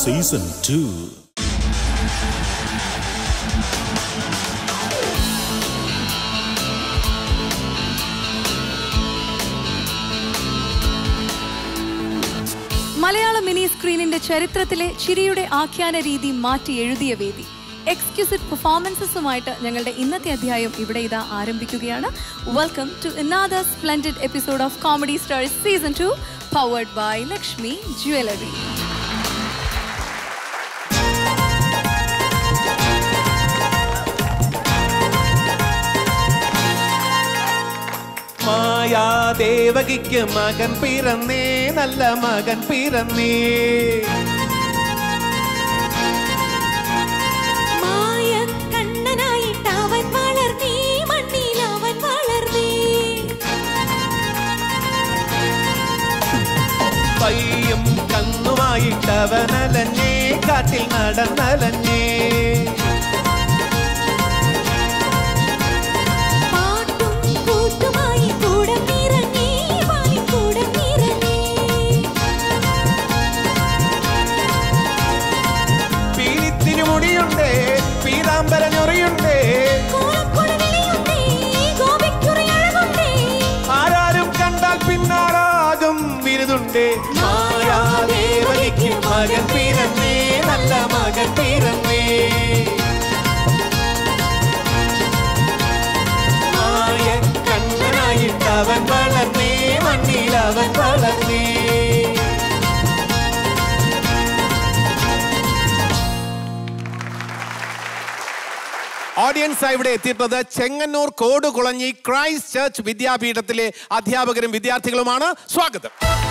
Season two മലയാള mini സ്ക്രീനിന്റെ ചരിത്രത്തിലെ ചിരിയുടെ ആഖ്യാന രീതി മാറ്റി എഴുതിയ വേദി എക്സ്ക്യൂസിവ് പെർഫോമൻസസുമായിട്ട് ഞങ്ങളുടെ ഇന്നത്തെ അധ്യായം ഇവിടെ ഇതാ ആരംഭിക്കുകയാണ് welcome to another splendid episode of comedy stars season two powered by Lakshmi jewellery മായാദേവകിക്ക് മകൻ പിറന്നേ നല്ല മകൻ പിറന്നേ മായക്കണ്ണനായിട്ട് അവൻ വളർന്നേ മണ്ണിൽ അവൻ വളർന്നേ പയ്യും കന്നുമായിട്ടവനലഞ്ഞേ കാട്ടിൽ നടന്നലഞ്ഞേ പാട്ടും കൂട്ടുമായി കൂടം നിറഞ്ഞേ പാലിൻ കൂടം നിറഞ്ഞേ പീലിത്തിരി മുടിയുണ്ടേ പീതാംബരഞ്ഞൊറിയുണ്ടേ കോലക്കുടവിളിയുണ്ടേ ഗോപിക്കുറിയഴകുണ്ടേ ആരാരും കണ്ടാൽ പിന്നാലാകും വിരുതുണ്ടേ മായാദേവകിക്ക് മകൻ പിറന്നേ നല്ല മകൻ പിറന്നേ മായ കണ്ണനായിട്ടവൻ വളർന്നേ മണ്ണിൽ അവൻ വളർന്നേ ഓഡിയൻസ് ഇവിടെ എത്തിയിട്ടുള്ളത് ചെങ്ങന്നൂർ കോടുകുളഞ്ഞി ക്രൈസ്റ്റ് ചർച്ച് വിദ്യാപീഠത്തിലെ അധ്യാപകരും വിദ്യാർത്ഥികളുമാണ് സ്വാഗതം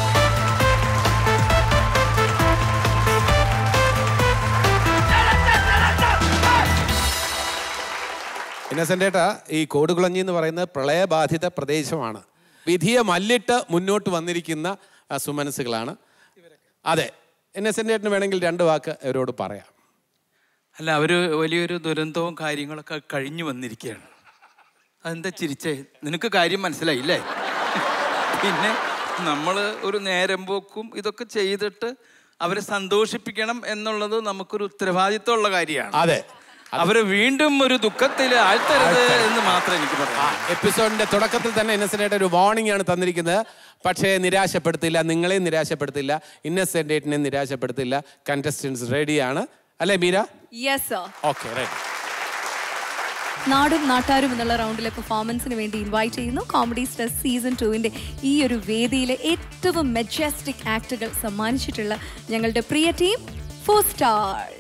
ഇന്നസെന്റ് ഏട്ടാ ഈ കോടുകുളഞ്ഞി എന്ന് പറയുന്നത് പ്രളയബാധിത പ്രദേശമാണ് വിധിയെ മല്ലിട്ട് മുന്നോട്ട് വന്നിരിക്കുന്ന ആ, സുമനസ്സുകളാണ് അതെ ഇന്നസെന്റ് ഏട്ടന് വേണമെങ്കിൽ രണ്ട് വാക്ക് അവരോട് പറയാം അല്ല അവര് വലിയൊരു ദുരന്തവും കാര്യങ്ങളൊക്കെ കഴിഞ്ഞു വന്നിരിക്കുകയാണ് അതെന്താ ചിരിച്ചേ നിനക്ക് കാര്യം മനസ്സിലായില്ലേ പിന്നെ നമ്മൾ ഒരു നേരം പോക്കും ഇതൊക്കെ ചെയ്തിട്ട് അവരെ സന്തോഷിപ്പിക്കണം എന്നുള്ളത് നമുക്കൊരു ഉത്തരവാദിത്തമുള്ള കാര്യമാണ് അതെ അവര് വീണ്ടും ഒരു ദുഃഖത്തിൽ ആഴ്ത്തരുത് എന്ന് മാത്രം എനിക്ക് പറയാം എപ്പിസോഡിന്റെ തുടക്കത്തിൽ തന്നെ ഇന്നസെന്റ് ഒരു വാർണിംഗ് ആണ് തന്നിരിക്കുന്നത് പക്ഷേ നിരാശപ്പെടുത്തില്ല നിങ്ങളെയും നിരാശപ്പെടുത്തില്ല ഇന്നസെന്റ് ഏട്ടിനെ നിരാശപ്പെടുത്തില്ല കണ്ടസ്റ്റൻസ് റെഡിയാണ് അല്ലേ Meera yes sir okay ready നാടും നാട്ടാരും എന്നുള്ള റൗണ്ടിലെ പെർഫോമൻസിന് വേണ്ടി ഇൻവൈറ്റ് ചെയ്യുന്നു കോമഡി സ്റ്റാർ സീസൺ ടുവിന്റെ ഈ ഒരു വേദിയിലെ ഏറ്റവും മെജസ്റ്റിക് ആക്ടുകൾ സമ്മാനിച്ചിട്ടുള്ള ഞങ്ങളുടെ പ്രിയ ടീം ഫോർ സ്റ്റാർസ്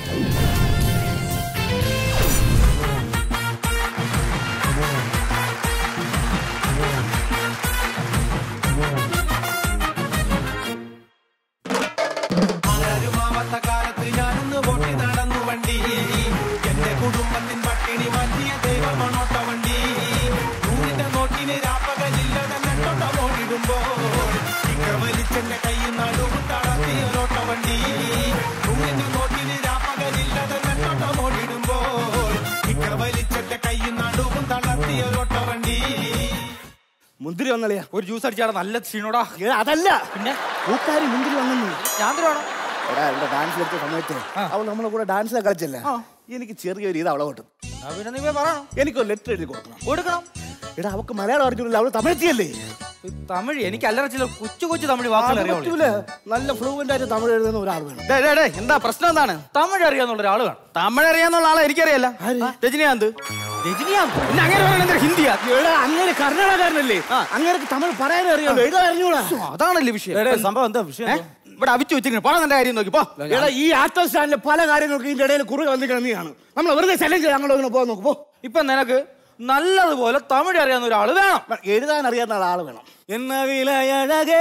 ആരുമാവാത്ത കാലത്ത് ഞാനൊന്ന് പൊട്ടി നടന്നു വണ്ടി എന്റെ കുടുംബത്തിൻ പട്ടിണി മാറ്റിയ ദൈവമണോട്ട വണ്ടി നൂറിന്റെ നോട്ടിന് രാപ്പകലില്ലതെ നെട്ടോട്ട ഓടിടുമ്പോൾ ഇക്ക വലിച്ചെന്റെ കയ്യിൽ നടുവും തളർത്തിയ ഒരോട്ട വണ്ടി നൂറിന്റെ നോട്ടിന് രാപ്പകലില്ലതെ നെട്ടോട്ട ഓടിടുമ്പോൾ ഇക്ക വലിച്ചെന്റെ കയ്യിൽ നടുവും തളർത്തിയ ഒരോട്ട വണ്ടി മുന്തിരി വന്നളിയാ ഒരു ജ്യൂസ് അടിച്ചാടാ നല്ല ക്ഷീണോടാ ഏ, അതല്ല പിന്നെ പൂക്കാരി മുന്തിരി വന്നു ഞാൻ തരാണോ എടാ എന്റെ ഡാൻസ് കളിച്ച സമയത്ത് അവൾ നമ്മളെ കൂടെ ഡാൻസ് കളിച്ചല്ലേ എനിക്ക് ചെറിയൊരു ഇത് അവളെ കിട്ടും പിന്നെ നീ പോയി പറയണം എനിക്കൊരു ലെറ്റർ എഴുതി കൊടുക്കണം കൊടുക്കണം എടാ അവക്ക് മലയാളം അറിഞ്ഞില്ല അവള് തമിഴത്തിയല്ലേ ഈ തമിഴ് എനിക്ക് അല്ലറച്ചില്ല കൊച്ചു കൊച്ചു തമിഴ് വാക്കുകൾ അറിയാവുള്ളൂ പറ്റൂല നല്ല ഫ്ലുവന്റ് ആയിട്ട് തമിഴ് എഴുതുന്ന ഒരാൾ വേണം ഡേ, ഡേ, ഡേ, എന്താ പ്രശ്നം എന്താണ് തമിഴ് അറിയാന്നുള്ള ഒരാൾ വേണം തമിഴ് അറിയാന്നുള്ള ആളെ എനിക്കറിയാല രജനീകാന്ത് രജനീകാന്ത് പിന്നെ അങ്ങനെ പറയുന്നത് ഹിന്ദിയാ എടാ അങ്ങനെ കർണാടകക്കാരനല്ലേ അങ്ങനെ തമിഴ് പറയാനേ അറിയാലോ എഴുതാൻ അറിഞ്ഞൂടാ അതാണല്ലേ വിഷയം സംഭവം എന്താ വിഷയം ഇവിടെ അവിച്ചു വെച്ചിരിക്കുന്നു പണം എന്റെ കാര്യം നോക്കി പോ എടാ ഈ ആറ്റോ സ്റ്റാൻഡിലെ പല കാര്യങ്ങൾക്കും ഇതിന്റെ ഇടയിൽ കുറുകെ വന്നിരിക്കണം നീയാണ് നമ്മൾ വെറുതെ ശല്യം ചെയ്യാൻ അങ്ങോട്ട് ഇങ്ങനെ പോകാൻ നോക്ക് പോ ഇപ്പൊ നിനക്ക് നല്ലതുപോലെ തമിഴ് അറിയാവുന്ന ഒരാൾ വേണം എഴുതാൻ അറിയാവുന്ന ആള് വേണം എന്ന വിലയഴകേ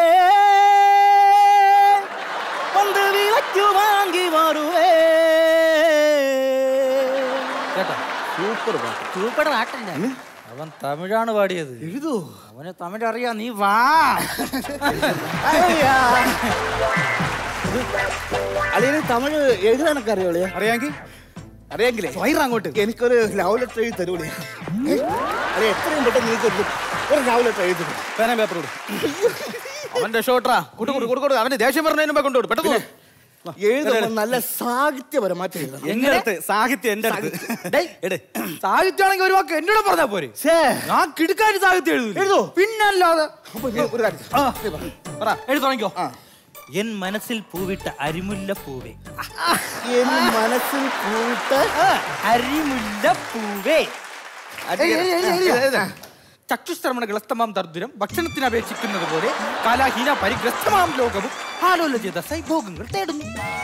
വന്ന് വിലയ്ക്കു വാങ്ങി വരുവേ കേട്ടോ സൂപ്പർ പാട്ട് സൂപ്പർ പാട്ടല്ല അവൻ തമിഴാണ് പാടിയത് എഴുതൂ അവന് തമിഴ് അറിയാ നീ വാ അളിയന് തമിഴ് എഴുതാനൊക്കെ അറിയോളേ അറിയാമെങ്കിൽ അറിയാമെങ്കിലേ വയറ് അങ്ങോട്ട് എനിക്കൊരു ലവ് ലെറ്റർ എഴുതി തരൂലേ അല്ലെ എത്രയും പെട്ടെന്ന് എനിക്കൊരു ഒരു ലവ് ലെറ്റർ എഴുതി തരൂ. പേന പേപ്പർ കൊടു അവന്റെ ഷോട്ടറാ കൊടു കൊടു കൊടു കൊടു അവന്റെ ദേഷ്യം പറഞ്ഞതിന് മുമ്പേ കൊണ്ടുപോടും പെട്ടെന്ന് കൊടു. എഴുതുമ്പോൾ നല്ല സാഹിത്യപരമായിട്ട് എഴുതണം എന്റെ അടുത്ത് സാഹിത്യം എന്റെ അടുത്ത് എടേ സാഹിത്യമാണെങ്കിൽ ഒരു വാക്ക് എന്നോട് പറഞ്ഞാ പോരെ ഛേ, ഞാൻ കിടുക്കാറ്റ് സാഹിത്യം എഴുതൂ എഴുതോ? പിന്നല്ലാതെ അപ്പൊ ഞാൻ ഒരു കാര്യം ചെയ്യാം. ആ, നീ പറ. പറ എഴുതി തുടങ്ങിക്കോ എൻ മനസ്സിൽ പൂവിട്ട അരിമുല്ല പൂവേ എൻ മനസ്സിൽ പൂട്ട് അരിമുല്ല പൂവേ ചക്ഷുശ്രമണ ഗ്രസ്തമാം ദർദുരം ഭക്ഷണത്തിന് അപേക്ഷിക്കുന്നത് പോലെ കാലാഹീന പരിഗ്രസ്തമാം ലോകവും ആലോല ചെയ്ത സൈഭോഗങ്ങൾ തേടുന്നു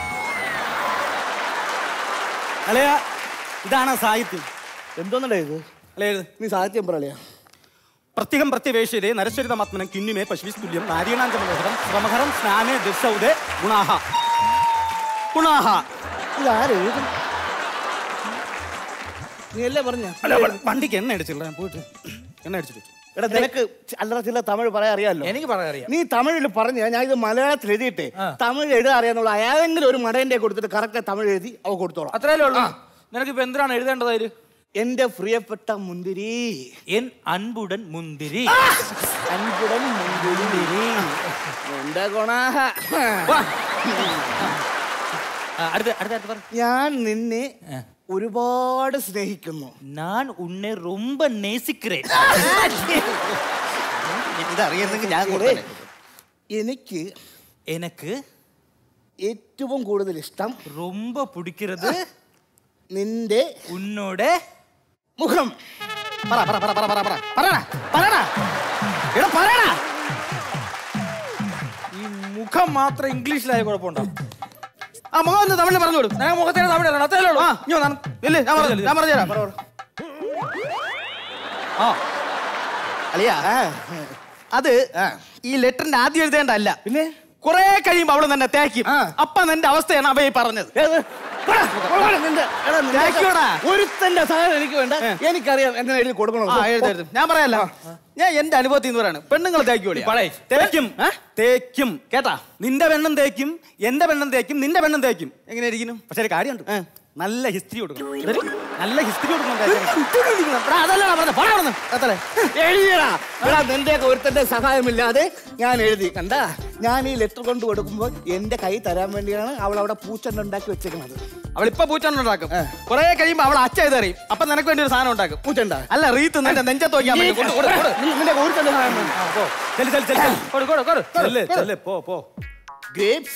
അളയ ഇതാണ് സാഹിത്യം എന്തോന്നടേ ഇത് അളയ നീ സാഹിത്യം പറയലയാ പ്രത്യേകം പ്രത്യവേശരെ നരശ്വരിതമാത്മനം കിണ്ണിമേ പശുവിസ്തുല്യം നാരീണാഞ്ച മനോഹരം ശ്രമഹരം സ്നാനേ ദുസ്സൗദേ ഗുണാഹ ഗുണാഹ ഇതാരെഴുതും നീ അല്ലേ പറഞ്ഞ അല്ല വ- വണ്ടിക്ക് എണ്ണ അടിച്ചില്ല ഞാൻ പോയിട്ട് എണ്ണ അടിച്ചിട്ട് എടാ നിനക്ക് അല്ലറ ചില തമിഴ് പറയാൻ അറിയാലോ എനിക്ക് പറയാൻ അറിയാം നീ തമിഴിൽ പറഞ്ഞ ഞാൻ ഇത് മലയാളത്തിൽ എഴുതിയിട്ടെ തമിഴ് എഴുതാൻ അറിയാന്നുള്ള ഏതെങ്കിലും ഒരു മടേന്റെ കൊടുത്തിട്ട് കറക്റ്റ് തമിഴ് എഴുതി അവ കൊടുത്തോളാം അത്രയല്ലേ ഉള്ളൂ നിനക്ക് ഇപ്പൊ എന്തിനാണ് എഴുതേണ്ടത് അതില് എന്റെ പ്രിയപ്പെട്ട മുന്തിരി എൻ അൻപുടൻ മുന്തിരി അൻപുടൻ മുന്തിരി എന്റെ ഗുണാഹ ആ, അടുത്ത അടുത്ത അടുത്ത പറ ഞാൻ നിന്നെ ഒരുപാട് സ്നേഹിക്കുന്നു ഞാൻ ഉന്നെ ரொம்ப நேசிக்கிறேன் ഇതറിയുന്നെങ്കിൽ ഞാൻ കൊടുത്തേ. എനിക്ക് எனக்கு ഏറ്റവും കൂടുതൽ ഇഷ്ടം ரொம்ப பிடிக்கிறது നിന്റെ உன்னோட മുഖം പറ പറ പറ പറ പറ പറ പറയണ പറയണ എടാ പറയണ ഈ മുഖം മാത്രം ഇംഗ്ലീഷിലായ കുഴപ്പമുണ്ടോ ആ മുഖം ഒന്ന് തമിഴിൽ പറഞ്ഞു കൊടുക്കും ഞാൻ മുഖത്തേക്ക് തമിഴ് അറിയണം അത്രയല്ലേ ഉള്ളൂ ആ ഇനി വന്നാണ് ഇല്ലേ ഞാൻ പറഞ്ഞു ഞാൻ പറഞ്ഞു തരാം ആ അളിയാ അത് ഈ ലെറ്ററിന്റെ ആദ്യം എഴുതേണ്ടല്ല പിന്നെ കുറെ കഴിയുമ്പോ അവള് തന്നെ തേക്കും ആ. അപ്പൊ നിന്റെ അവസ്ഥയാണ് അവ ഈ പറഞ്ഞത് ഏത്? പോടാ, പോടാ, നിന്റെ- എടാ, നിന്റെ തേക്കോടാ. ഒരുത്തന്റെ സഹായം എനിക്ക് വേണ്ട എനിക്കറിയാം എങ്ങനെ എഴുതി കൊടുക്കണോ ആ എഴുതി എഴുതി ഞാൻ പറയാലോ ഞാൻ എന്റെ അനുഭവത്തിൽ നിന്ന് പറയാണ് പെണ്ണുങ്ങൾ തേക്കുള്ളൂ തേക്കും തേക്കും കേട്ടാ നിന്റെ പെണ്ണും തേക്കും എന്റെ പെണ്ണും തേക്കും നിന്റെ പെണ്ണും തേക്കും എങ്ങനെ ഇരിക്കുന്നു പക്ഷെ ഒരു കാര്യമുണ്ട് നല്ല ഹിസ്റ്ററി കൊടുക്കണം ഇതൊരു നല്ല ഹിസ്റ്ററി കൊടുക്കണം അതല്ല പറഞ്ഞത് പോടാ അവിടുന്ന്. എത്തല്ലേ? എഴുതിയടാ എടാ നിന്റെയൊക്കെ ഒരുത്തന്റെ സഹായമില്ലാതെ ഞാൻ എഴുതി കണ്ടാ ഞാൻ ഈ ലെറ്റർ കൊണ്ട് കൊടുക്കുമ്പോൾ എന്റെ കൈ തരാൻ വേണ്ടിയാണ് അവൾ അവിടെ പൂച്ചെണ്ട ഉണ്ടാക്കി വെച്ചേക്കുന്നത് അവളിപ്പൊ പൂച്ചെണ്ണ ഉണ്ടാക്കും കുറെ കഴിയുമ്പോ അവൾ അച്ഛ ഇതറിയും അപ്പൊ നിനക്ക് വേണ്ടി ഒരു സാധനം ഉണ്ടാക്കും പൂച്ചെണ്ട അല്ല റീത്ത് നിന്റെ നെഞ്ചത്ത് നോക്കിയാൽ മതി കൊടു, കൊടു, കൊടു. നിന്റെ ഒരുത്തന്റെ സഹായം വേണ്ട ആ, പോ. ചെല്ല്, ചെല്ല്, ചെല്ല്, ചെല്ല്. കൊടു, കൊടു, കൊടു. ചെല്ല്, ചെല്ല്, പോ പോ ഗ്രേപ്സ്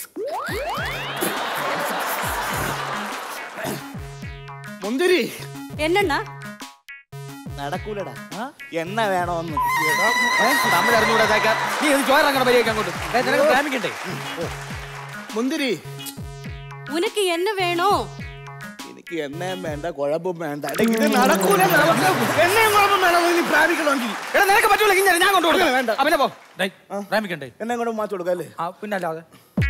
മുന്തിരി என்னண்ணா നടക്കൂലടാ എണ്ണ വേണോന്ന് തമിഴ് അറിഞ്ഞൂടാ ചാക്ക. നീ ഇത് ചോരങ്ങനെ പരിഹരിക്കാൻ അങ്ങോട്ട് ഏ, നിനക്ക് പ്രേമിക്കണ്ടേ മുന്തിരി உனக்கு என்ன வேணும் എനിക്ക് എണ്ണയും വേണ്ട കുഴമ്പും വേണ്ട എടാ, ഇത് നടക്കൂല നമുക്ക് എണ്ണയും കുഴമ്പും വേണം നീ പ്രാപിക്കണമെങ്കിൽ എടാ നിനക്ക് പറ്റൂല ഇങ്ങനെ ഞാൻ കൊണ്ടു കൊടുക്കാം വേണ്ട. ആ, പിന്നെ പോ ഡേയ്, പ്രേമിക്കണ്ടേ എണ്ണയും കൂടെ മാറ്റി കൊടുക്കാം അല്ലേ ആ പിന്നെ അല്ലാതെ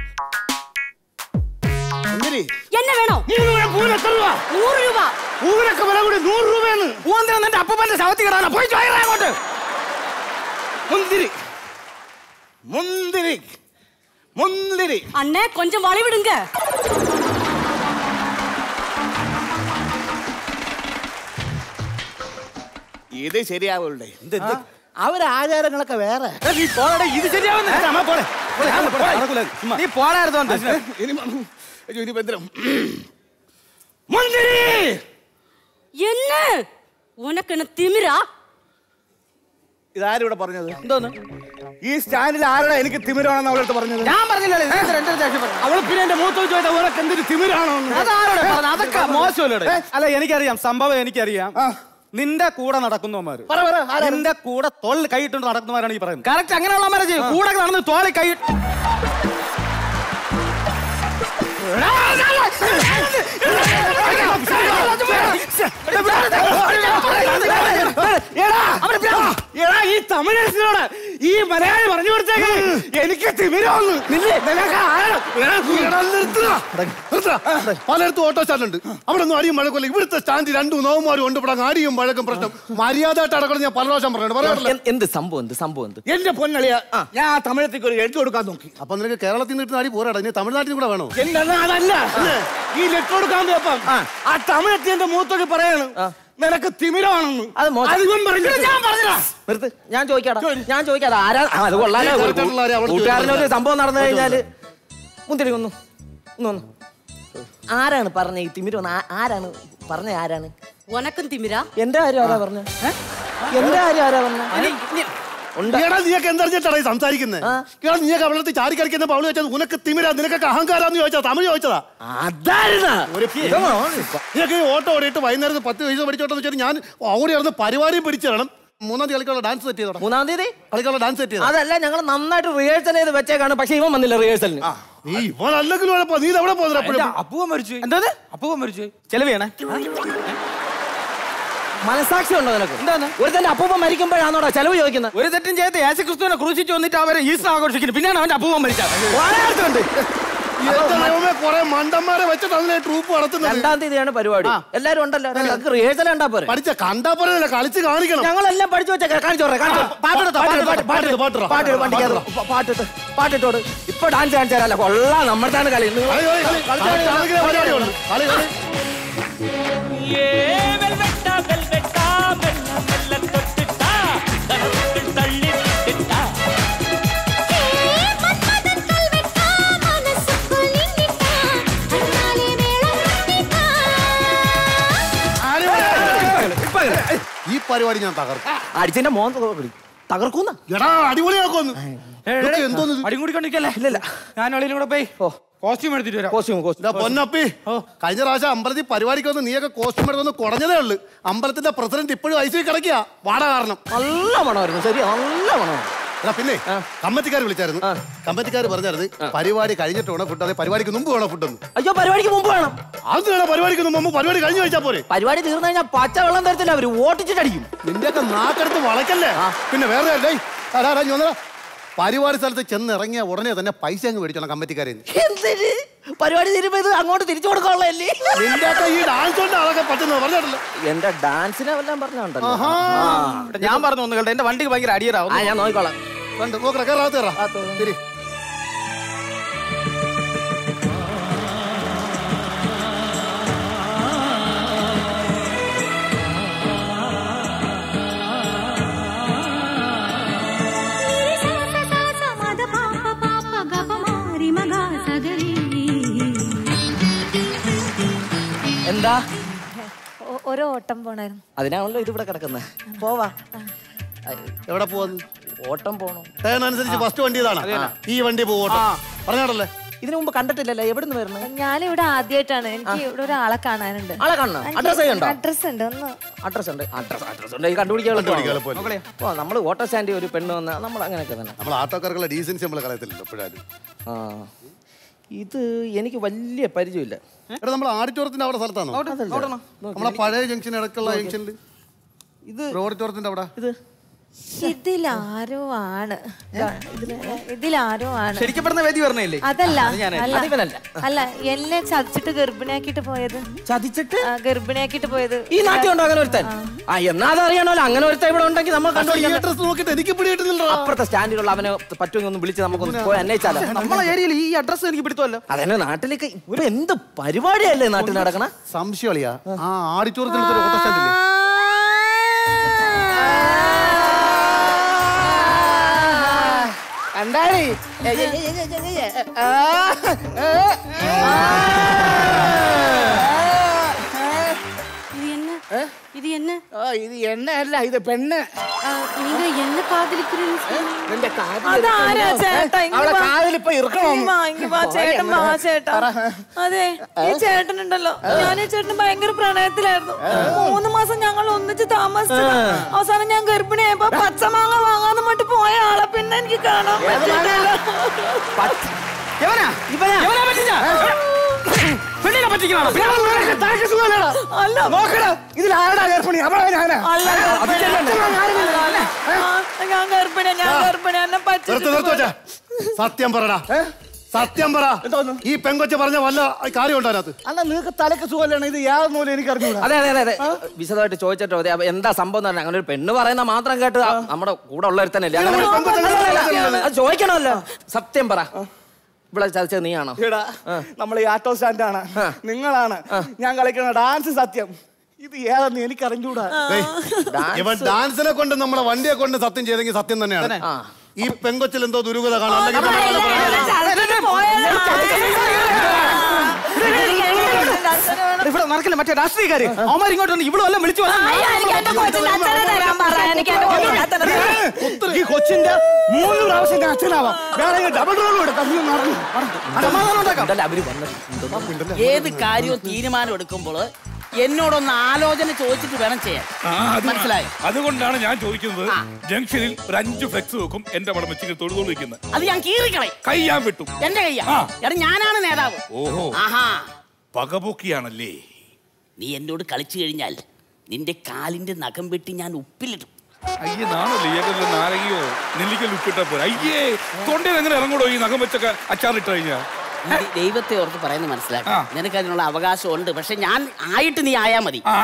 മുന്തിരി என்ன வேணும் മൂന്ന് രൂപ പൂവിന് എത്ര രൂപ நூறு ரூபா പൂവിനൊക്കെ വില കൂടി നൂറ് രൂപയെന്ന് പൂവന്തിരം നിന്റെ അപ്പൂപ്പന്റെ ശവത്തി കിടാണ് പോയി ചോയറാ അങ്ങോട്ട് മുന്തിരി മുന്തിരി മുന്തിരി அண்ணே கொஞ்சம் வளைவிடுங்க ഇത് ശരിയാവുള്ളേ അവരെ ആചാരങ്ങളൊക്കെ വേറെ എടാ, നീ പോടാ ഇത് ശരിയാവുന്ന അമ്മ പോരെ പോരെ, അമ്മ പോരെ, നടക്കൂല. നീ പോടായിരുന്നോണ്ട് ഇനി മ- അയ്യോ, ഇനി ബന്ധനം മുന്തിരി என்ன உனக்கு என்ன திமிரா ഇതാരും ഇവിടെ പറഞ്ഞത് എന്തോന്ന് ഈ സ്റ്റാൻഡിൽ ആരുടെ എനിക്ക് തിമിരാണെന്ന് അവളടുത്ത് പറഞ്ഞത് ഞാൻ പറഞ്ഞില്ലല്ലേ ഇത് എന്തിനാ എന്റെ അടുത്ത് ദേഷ്യം പറഞ്ഞത്? അവൾ പിന്നെ എന്റെ മൂത്ത് ചോദിച്ചാൽ ഓരൊക്കെ എന്തൊരു തിമിരാണോ എന്ന്. അതാരോടെ പറഞ്ഞത്? അതൊക്കെ മോശമല്ലേ അല്ല എനിക്കറിയാം സംഭവം എനിക്കറിയാം ആ. നിന്റെ കൂടെ നടക്കുന്നവന്മാര് പറ പറ ആരാ? നിന്റെ കൂടെ തോളിൽ കൈയിട്ടുണ്ട് നടക്കുന്നവരാണ് ഈ പറയുന്നത് കറക്റ്റ് അങ്ങനെയുള്ളവരെ ചെയ്യും കൂടെ നടന്ന് തോളിൽ കൈ എടാ, എടാ, ഈ തമിഴനോട് ഈ മലയാളി പറഞ്ഞു കൊടുത്തേക്ക് എനിക്ക് തിമിരാന്ന് നിനക്ക് ആരാ? എടാ, എടാ, നിർത്തുക. പലയിടത്തും ഓട്ടോ സ്റ്റാൻഡ് ഉണ്ട് അവിടെ ഒന്നും അടിയും വഴക്കമില്ല ഇവിടുത്തെ സ്റ്റാൻഡ് രണ്ടും നോവുമാരും ഉണ്ട് ഇവിടെ അടിയും വഴക്കും പ്രശ്നം മര്യാദയായിട്ട് അടക്കണം ഞാൻ പല പ്രാവശ്യം പറഞ്ഞു പറയാറില്ല എന്ത് എന്ത് സംഭവം എന്ത് സംഭവം എന്ത് എന്റെ പൊന്നളിയ ഞാൻ ആ തമിഴത്തേക്ക് ഒരു എഴുതി കൊടുക്കാൻ നോക്കി അപ്പൊ നിനക്ക് കേരളത്തിൽ നിന്ന് കിട്ടുന്ന അടി പോരാടാ ഇനി തമിഴ്നാട്ടിൽ കൂടെ വേണോ എന്റെ അണ്ണാ അതല്ല ഈ ലെറ്റർ കൊടുക്കാൻ പോയപ്പം ആ തമിഴത്തി എന്റെ മൂത്തൊക്കെ പറയാണ് നിനക്ക് തിമിരാണെന്ന് അത് മോശം. അതിവൻ പറഞ്ഞു ഞാൻ നിർത്ത് ഞാൻ ചോദിക്കാടാ ഞാൻ ചോദിക്കാതെ ആരാ ആ, അത് കൊള്ളാലോ ഈ കറക്റ്റായിട്ടുള്ള ആരെയാ അവിടെ കൂട്ടുകാരനൊരു ചോദിക്കുന്നത്? സംഭവം നടന്നു കഴിഞ്ഞാല് മുന്തിരി കൊന്നു ഇങ്ങ് വന്ന്. ആരാണ് പറഞ്ഞ ഈ തിമിര വന്ന ആ- ആരാണ് പറഞ്ഞ ആരാണ് ഉനക്കും തിമിര എന്റെ കാര്യം ആരാ പറഞ്ഞ എന്റെ കാര്യം ആരാ പറഞ്ഞ എടാ നീയൊക്കെ എന്തറിഞ്ഞിട്ടാണ് ഈ സംസാരിക്കുന്നത് എടാ നീയൊക്കെ അവളത്ത് ചാടി കളിക്കുന്ന അവള് ചോദിച്ചത് ഉനക്ക് തിമിര നിനക്കൊക്കെ അഹങ്കാരാന്ന് ചോദിച്ചാ തമിഴ് ചോദിച്ചതാ അതായിരുന്ന ഒരു നീയൊക്കെ ഈ ഓട്ടോ ഓടിയിട്ട് വൈകുന്നേരത്ത് പത്ത് പൈസ പഠിച്ചോട്ടെന്ന് വെച്ചാൽ ഞാൻ ഓടി നടന്ന് പരിപാടിയും പിടിച്ചു തരണം മൂന്നാം തീയതി കളിക്കാനുള്ള ഡാൻസ് സെറ്റ് ചെയ്തോടാ മൂന്നാം തീയതി കളിക്കാനുള്ള ഡാൻസ് സെറ്റ് ചെയ്തോ അതല്ല ഞങ്ങൾ നന്നായിട്ട് റിഹേഴ്സൽ ചെയ്ത് വെച്ചേക്കാണ് പക്ഷെ ഇവൻ വന്നില്ല റിഹേഴ്സലിന് നീ ഇവൻ അല്ലെങ്കിലും കുഴപ്പം. നീ എവിടെ പോകുന്നത് എന്റെ എപ്പോഴും അപ്പൂവൻ മരിച്ചു എന്താ അപ്പൂവൻ മരിച്ചു ചെലവ് ചെയ്യണേ മനസാക്ഷി ഉണ്ടോ നിനക്ക് എന്താണ് ഒരു തന്നെ അപ്പൂപ്പ മരിക്കുമ്പോഴാണോടാ ചെലവ് ചോദിക്കുന്നത് ഒരു തെറ്റും ചെയ്ത് യേശു ക്രിസ്തുവിനെ ക്രൂശിച്ച് വന്നിട്ട് അവരെ ഈസ്റ്റർ ആഘോഷിക്കുന്നു പിന്നെയാണ് അവന്റെ അപ്പൂവൻ മരിച്ചത് എന്റെ ദൈവമേ കുറെ മണ്ടന്മാരെ വെച്ചിട്ട് അതിനെ ട്രൂപ്പ് നടത്തുന്നത് രണ്ടാം തീയതിയാണ് പരിപാടി എല്ലാരും ഉണ്ടല്ലോ ഞങ്ങൾക്ക് റിഹേഴ്സൽ കണ്ടാ പോരെ പഠിച്ച കണ്ടാ പോലെ കളിച്ച് കാണിക്കണം ഞങ്ങളെല്ലാം പഠിച്ചു വെച്ചേക്കാം കാണിച്ചോട്ടെ കാണിച്ചോ പാട്ടെടുത്തോ, പാട്ടെടുത്തോ, പാട്ടെടുത്തോ, പാട്ടെടുത്തോ. പാട്ട് വണ്ടിക്കകത്ത് പാട്ടിട്ട് പാട്ടിട്ടോട് ഇപ്പൊ ഡാൻസ് കാണിച്ചു തരാല്ല കൊള്ളാം നമ്മുടെ കളി നിങ്ങൾ കളി, കളി, കളി. കളിച്ചാണെങ്കിലേ പരിപാടിയുള്ളൂ. കളി, കളി. ഈ പരിപാടി ഞാൻ തകർക്കും അടിച്ചതിന്റെ മോൻ തകർക്കും. തകർക്കൂന്ന എടാ അടിപൊളിയാക്കുമെന്ന് ഇതൊക്കെ എന്തോന്ന് ഇത്? അടിയും കൂടി കൊണ്ടിരിക്കല്ലേ ഇല്ലല്ല ഞാൻ വെളിയിലും കൂടെ പോയി കോസ്റ്റ്യൂം എടുത്തിട്ട് വരാം കോസ്റ്റ്യൂം ഇതാ കോസ്റ്റ്യൂം പൊന്നപ്പി കഴിഞ്ഞ പ്രാവശ്യം അമ്പലത്തിൽ പരിപാടിക്ക് വന്ന് നീയൊക്കെ കോസ്റ്റ്യൂം എടുത്തൊന്ന് കുറഞ്ഞതേ ഉള്ളു അമ്പലത്തിന്റെ പ്രസിഡന്റ് ഇപ്പോഴും ഐ സി കിടക്കുക വാട കാരണം നല്ല മണമായിരുന്നു ശരി നല്ല മണമായിരുന്നു എടാ പിന്നെ കമ്മറ്റിക്കാർ വിളിച്ചായിരുന്നു കമ്മറ്റിക്കാർ പറഞ്ഞായിരുന്നു പരിപാടി കഴിഞ്ഞിട്ട് വേണം ഫുഡ് അതെ പരിപാടിക്ക് മുമ്പ് വേണം ഫുഡ് ഒന്ന് അയ്യോ പരിപാടിക്ക് മുമ്പ് വേണം അത് വേണം പരിപാടിക്ക് മുമ്പ് പരിപാടി കഴിഞ്ഞു കഴിച്ചാ പോരെ പരിപാടി തീർന്നു കഴിഞ്ഞാൽ പച്ച വെള്ളം തരത്തില്ല അവര് ഓട്ടിച്ചിട്ടടിക്കും നിന്റെയൊക്കെ നാക്കെടുത്ത് വളക്കല്ലേ പിന്നെ വേറെ കാര്യം, ഡേയ്, അടാ, അടാ, ഇങ്ങ് വന്നെടാ. പരിപാടി സ്ഥലത്ത് ചെന്ന് ഇറങ്ങിയ ഉടനെ തന്നെ പൈസ അങ്ങ് മേടിച്ചോണം കമ്മറ്റിക്കാരെ എന്തിന് പരിപാടി തീരുമ്പോ ഇത് അങ്ങോട്ട് തിരിച്ചു കൊടുക്കാനുള്ളതല്ലേ നിന്റെയൊക്കെ ഈ ഡാൻസ് കൊണ്ട് അതൊക്കെ പറ്റുന്നത് പറഞ്ഞിട്ടില്ല എന്റെ ഡാൻസിനെ വല്ലതും പറഞ്ഞോണ്ടല്ലോ ആഹാ. ഞാൻ പറഞ്ഞു ഒന്ന് കേട്ടോ എന്റെ വണ്ടിക്ക് ഭയങ്കര അടിയറാവും ആ ഞാൻ നോക്കിക്കോളാം കണ്ട് നോക്കറ കയറാത്ത കയറാ ശരി എന്താ ഒ- ഒരു ഓട്ടം പോണായിരുന്നു അതിനാണല്ലോ ഇത് ഇവിടെ കിടക്കുന്നത് പോവാ എവിടെ പോവാന്ന് ഓട്ടം പോണോ ടേൺ അനുസരിച്ച് ഫസ്റ്റ് വണ്ടി ഇതാണ് ഈ വണ്ടി പോകട്ടെ പറഞ്ഞാടല്ലേ ഇതിനു മുമ്പ് കണ്ടിട്ടില്ലല്ലോ എവിടുന്ന് വരുന്നത് ഞാനിവിടെ ആദ്യമായിട്ടാണ് എനിക്ക് ഇവിടെ ഒരാളെ കാണാനുണ്ട് ആളെ കാണണം അഡ്രസ് ചെയ്യണ്ടോ അഡ്രസ് ഉണ്ട് ഒന്ന് അഡ്രസ് ഉണ്ട് അഡ്രസ് അഡ്രസ് ഉണ്ട് ഇത് കണ്ടുപിടിക്കാൻ കണ്ടുപിടിക്കാൻ എളുപ്പമാണ്. എളുപ്പമല്ലേ? ഓ നമ്മൾ ഓട്ടോ സ്റ്റാൻഡിൽ ഒരു പെണ്ണ് വന്ന നമ്മൾ അങ്ങനെയൊക്കെ തന്നെ നമ്മൾ ആട്ടോക്കാർക്കുള്ള ഡീസൻസി നമ്മൾ കളയത്തില്ലല്ലോ എപ്പോഴാലും ആ ഇത് എനിക്ക് വലിയ പരിചയമില്ല എടാ നമ്മൾ ആഡിറ്റോറിയത്തിന്റെ അവിടെ സ്ഥലത്താണോ നമ്മളെ പഴയ ജംഗ്ഷൻ ഇടയ്ക്കുള്ള ജംഗ്ഷനിൽ ഇത് ഓഡിറ്റോറിയത്തിന്റെ അവിടെ ഇത് ഇതിലാരോ ആണ് ഇതില് ഇതിലാരോ ആണ് ശരിക്കും പറഞ്ഞ വേദി പറഞ്ഞില്ലേ അതല്ല അല്ല അതിവനല്ല. അല്ല എന്നെ ചതിച്ചിട്ട് ഗർഭിണിയാക്കിട്ട് പോയത് ചതിച്ചിട്ട് ആ, ഗർഭിണിയാക്കിട്ട് പോയത് ഈ നാട്ടിൽ ഉണ്ടോ അങ്ങനെ ഒരുത്തൻ ആ എന്നാ അതറിയണമല്ലോ അങ്ങനെ ഒരുത്തൻ ഇവിടെ ഉണ്ടെങ്കിൽ നമ്മൾ ഈ കണ്ടുപിടിക്കാം അഡ്രസ് നോക്കിയിട്ട് എനിക്ക് പിടി കിട്ടുന്നില്ല അപ്പുറത്തെ സ്റ്റാൻഡിലുള്ള അവനെ പറ്റുമെങ്കിൽ ഒന്ന് വിളിച്ച് നമുക്കൊന്ന് പോയി അന്വേഷിച്ചാലോ നമ്മളെ ഏരിയയിൽ ഈ അഡ്രസ് എനിക്ക് പിടുത്തമല്ലോ അതന്നെ നാട്ടിലേക്ക് ഇപ്പൊ എന്ത് പരിപാടിയല്ലേ നാട്ടിൽ നടക്കണ സംശയളിയാ ആ ആഡിറ്റോറിയത്തിന്റെ അടുത്തൊരു ഓട്ടോ സ്റ്റാൻഡില്ലേ കണ്ടാടി இது என்ன இது என்ன ഇത് എണ്ണയല്ല ഇത് പെണ്ണ് ஆ, நீங்க என்ன காதலிக்கிறீங்க നിന്റെ കാതിൽ അതാരാ ചേട്ടാ ഇങ്ങ് അവളെ വാ. കാതിലിപ്പോ ഇറുക്കണം ഇങ്ങ് വാ, ഇങ്ങ് വാ, ചേട്ടൻ വാ ചേട്ടാ അതെ ഈ ചേട്ടനുണ്ടല്ലോ ഞാൻ ഈ ചേട്ടന് ഭയങ്കര പ്രണയത്തിലായിരുന്നു മൂന്ന് മാസം ഞങ്ങൾ ഒന്നിച്ച് താമസിച്ചു അവസാനം ഞാൻ ഗർഭിണിയായപ്പോ പച്ചമാങ്ങ വാങ്ങാന്ന് മട്ട് പോയ ആളെ പിന്നെ എനിക്ക് കാണാൻ പറ്റില്ല എവനാ ഇവനാ എവനാ പറ്റിച്ച പെണ്ണിനെ പറ്റിക്കണോ അല്ല നോക്കടാ ഇതിൽ ആരടാ ഗർഭിണി അവളെ ഞാനാ അല്ല ഗർഭിണിയല്ല. ആ, ഞാൻ ഗർഭിണിയാ ഞാൻ ഗർഭിണിയാ എന്നെ നിർത്ത് നിർത്ത് പറ്റി വെച്ചാ. സത്യം പറടാ സത്യം പറ ഈ പെങ്കൊച്ച പറഞ്ഞ വല്ല കാര്യം ഉണ്ടോ അതിനകത്ത് അല്ല നിങ്ങൾക്ക് തലക്ക് സുഖമല്ലാണ് ഇത് യാതൊന്നും എനിക്ക് അറിഞ്ഞൂടാ അതെ അതെ അതെ അതെ വിശദമായിട്ട് ചോദിച്ചിട്ടോ അതെ അപ്പൊ എന്താ സംഭവം എന്ന് പറഞ്ഞാൽ അങ്ങനെ ഒരു പെണ്ണ് പറയുന്ന മാത്രം കേട്ട് ആ നമ്മുടെ കൂടെ ഉള്ളവരുത്തനല്ലേ അങ്ങനെ ഒരു പെൺകൊച്ചെ അല്ല, അല്ല, അല്ല, അത് ചോദിക്കണമല്ലോ സത്യം പറ ഇവിടെ ചതിച്ചത് നീയാണോ എടാ നമ്മൾ ഈ ആട്ടോ സ്റ്റാൻഡാണ് നിങ്ങളാണ് ഞാൻ കളിക്കുന്ന ഡാൻസ് സത്യം ഇത് ഏതെന്ന് എനിക്ക് അറിഞ്ഞൂടാ ദേ, ഇവൻ ഡാൻസിനെ കൊണ്ട് നമ്മളെ വണ്ടിയെ കൊണ്ട് സത്യം ചെയ്തെങ്കിൽ സത്യം തന്നെയാണ് ആ. ഈ പെങ്കൊച്ചിൽ എന്തോ ദുരൂഹത കാണാം അല്ലെങ്കിൽ പിന്നെ വല്ല പ്രശ്നം- ഇവിടെ നടക്കില്ല മറ്റേ രാഷ്ട്രീയക്കാര് അവന്മാർ ഇങ്ങോട്ട് വന്ന് ഇവിടെ വല്ലതും വിളിച്ചു വന്നാ- അയ്യോ, എനിക്ക് എന്റെ കൊച്ചിന്റെ അച്ഛനെ തരാൻ പറ. എനിക്ക് എന്റെ കൊച്ചിന്റെ അച്ഛനെ തരാൻ. ഈ കൊച്ചിന്റെ മൂന്ന് പ്രാവശ്യം ഞാൻ അച്ഛനാവാം വേണമെങ്കിൽ ഡബിൾ റോൾ എടുക്കാം നീ നടന്നു. സമാധാനം ഉണ്ടാക്കാം ഉണ്ടല്ലോ, അവര് വന്നത് ഏത് കാര്യവും തീരുമാനം എടുക്കുമ്പോൾ എന്നോടൊന്ന് ആലോചന ചോദിച്ചിട്ട് വേണം ചെയ്യാൻ ആ, അത് മനസ്സിലായോ? അതുകൊണ്ടാണ് ഞാൻ ചോദിക്കുന്നത് ജംഗ്ഷനിൽ ഒരു അഞ്ച് ഫ്ലെക്സ് വെക്കും എന്റെ പടം വെച്ച് തൊഴുതോട് വെക്കുന്നത് അത് ഞാൻ കീറിക്കളയും കൈ ഞാൻ വിട്ടു എന്റെ കയ്യാ ആ. എടാ ഞാനാണ് നേതാവ് ഓഹോ ആഹാ പകപോക്കിയാണല്ലേ നീ എന്നോട് കളിച്ചു കഴിഞ്ഞാൽ നിന്റെ കാലിന്റെ നഖം വെട്ടി ഞാൻ ഉപ്പിലിടും അയ്യേ നാണല്ലേ ഏതെങ്കിലും നാരകയോ നെല്ലിക്കൽ ഉപ്പിട്ട പോലെ അയ്യേ തൊണ്ടയിൽ എങ്ങനെ ഇറങ്ങൂടോ ഈ നഖം വെച്ചൊക്കെ അച്ചാറിട്ട് കഴിഞ്ഞാ നീ ദൈവത്തെ ഓർത്ത് പറയുന്നത് മനസ്സിലാക്കാം നിനക്ക് അതിനുള്ള അവകാശം ഉണ്ട് പക്ഷെ ഞാൻ ആയിട്ട് നീ ആയാ മതി ആ.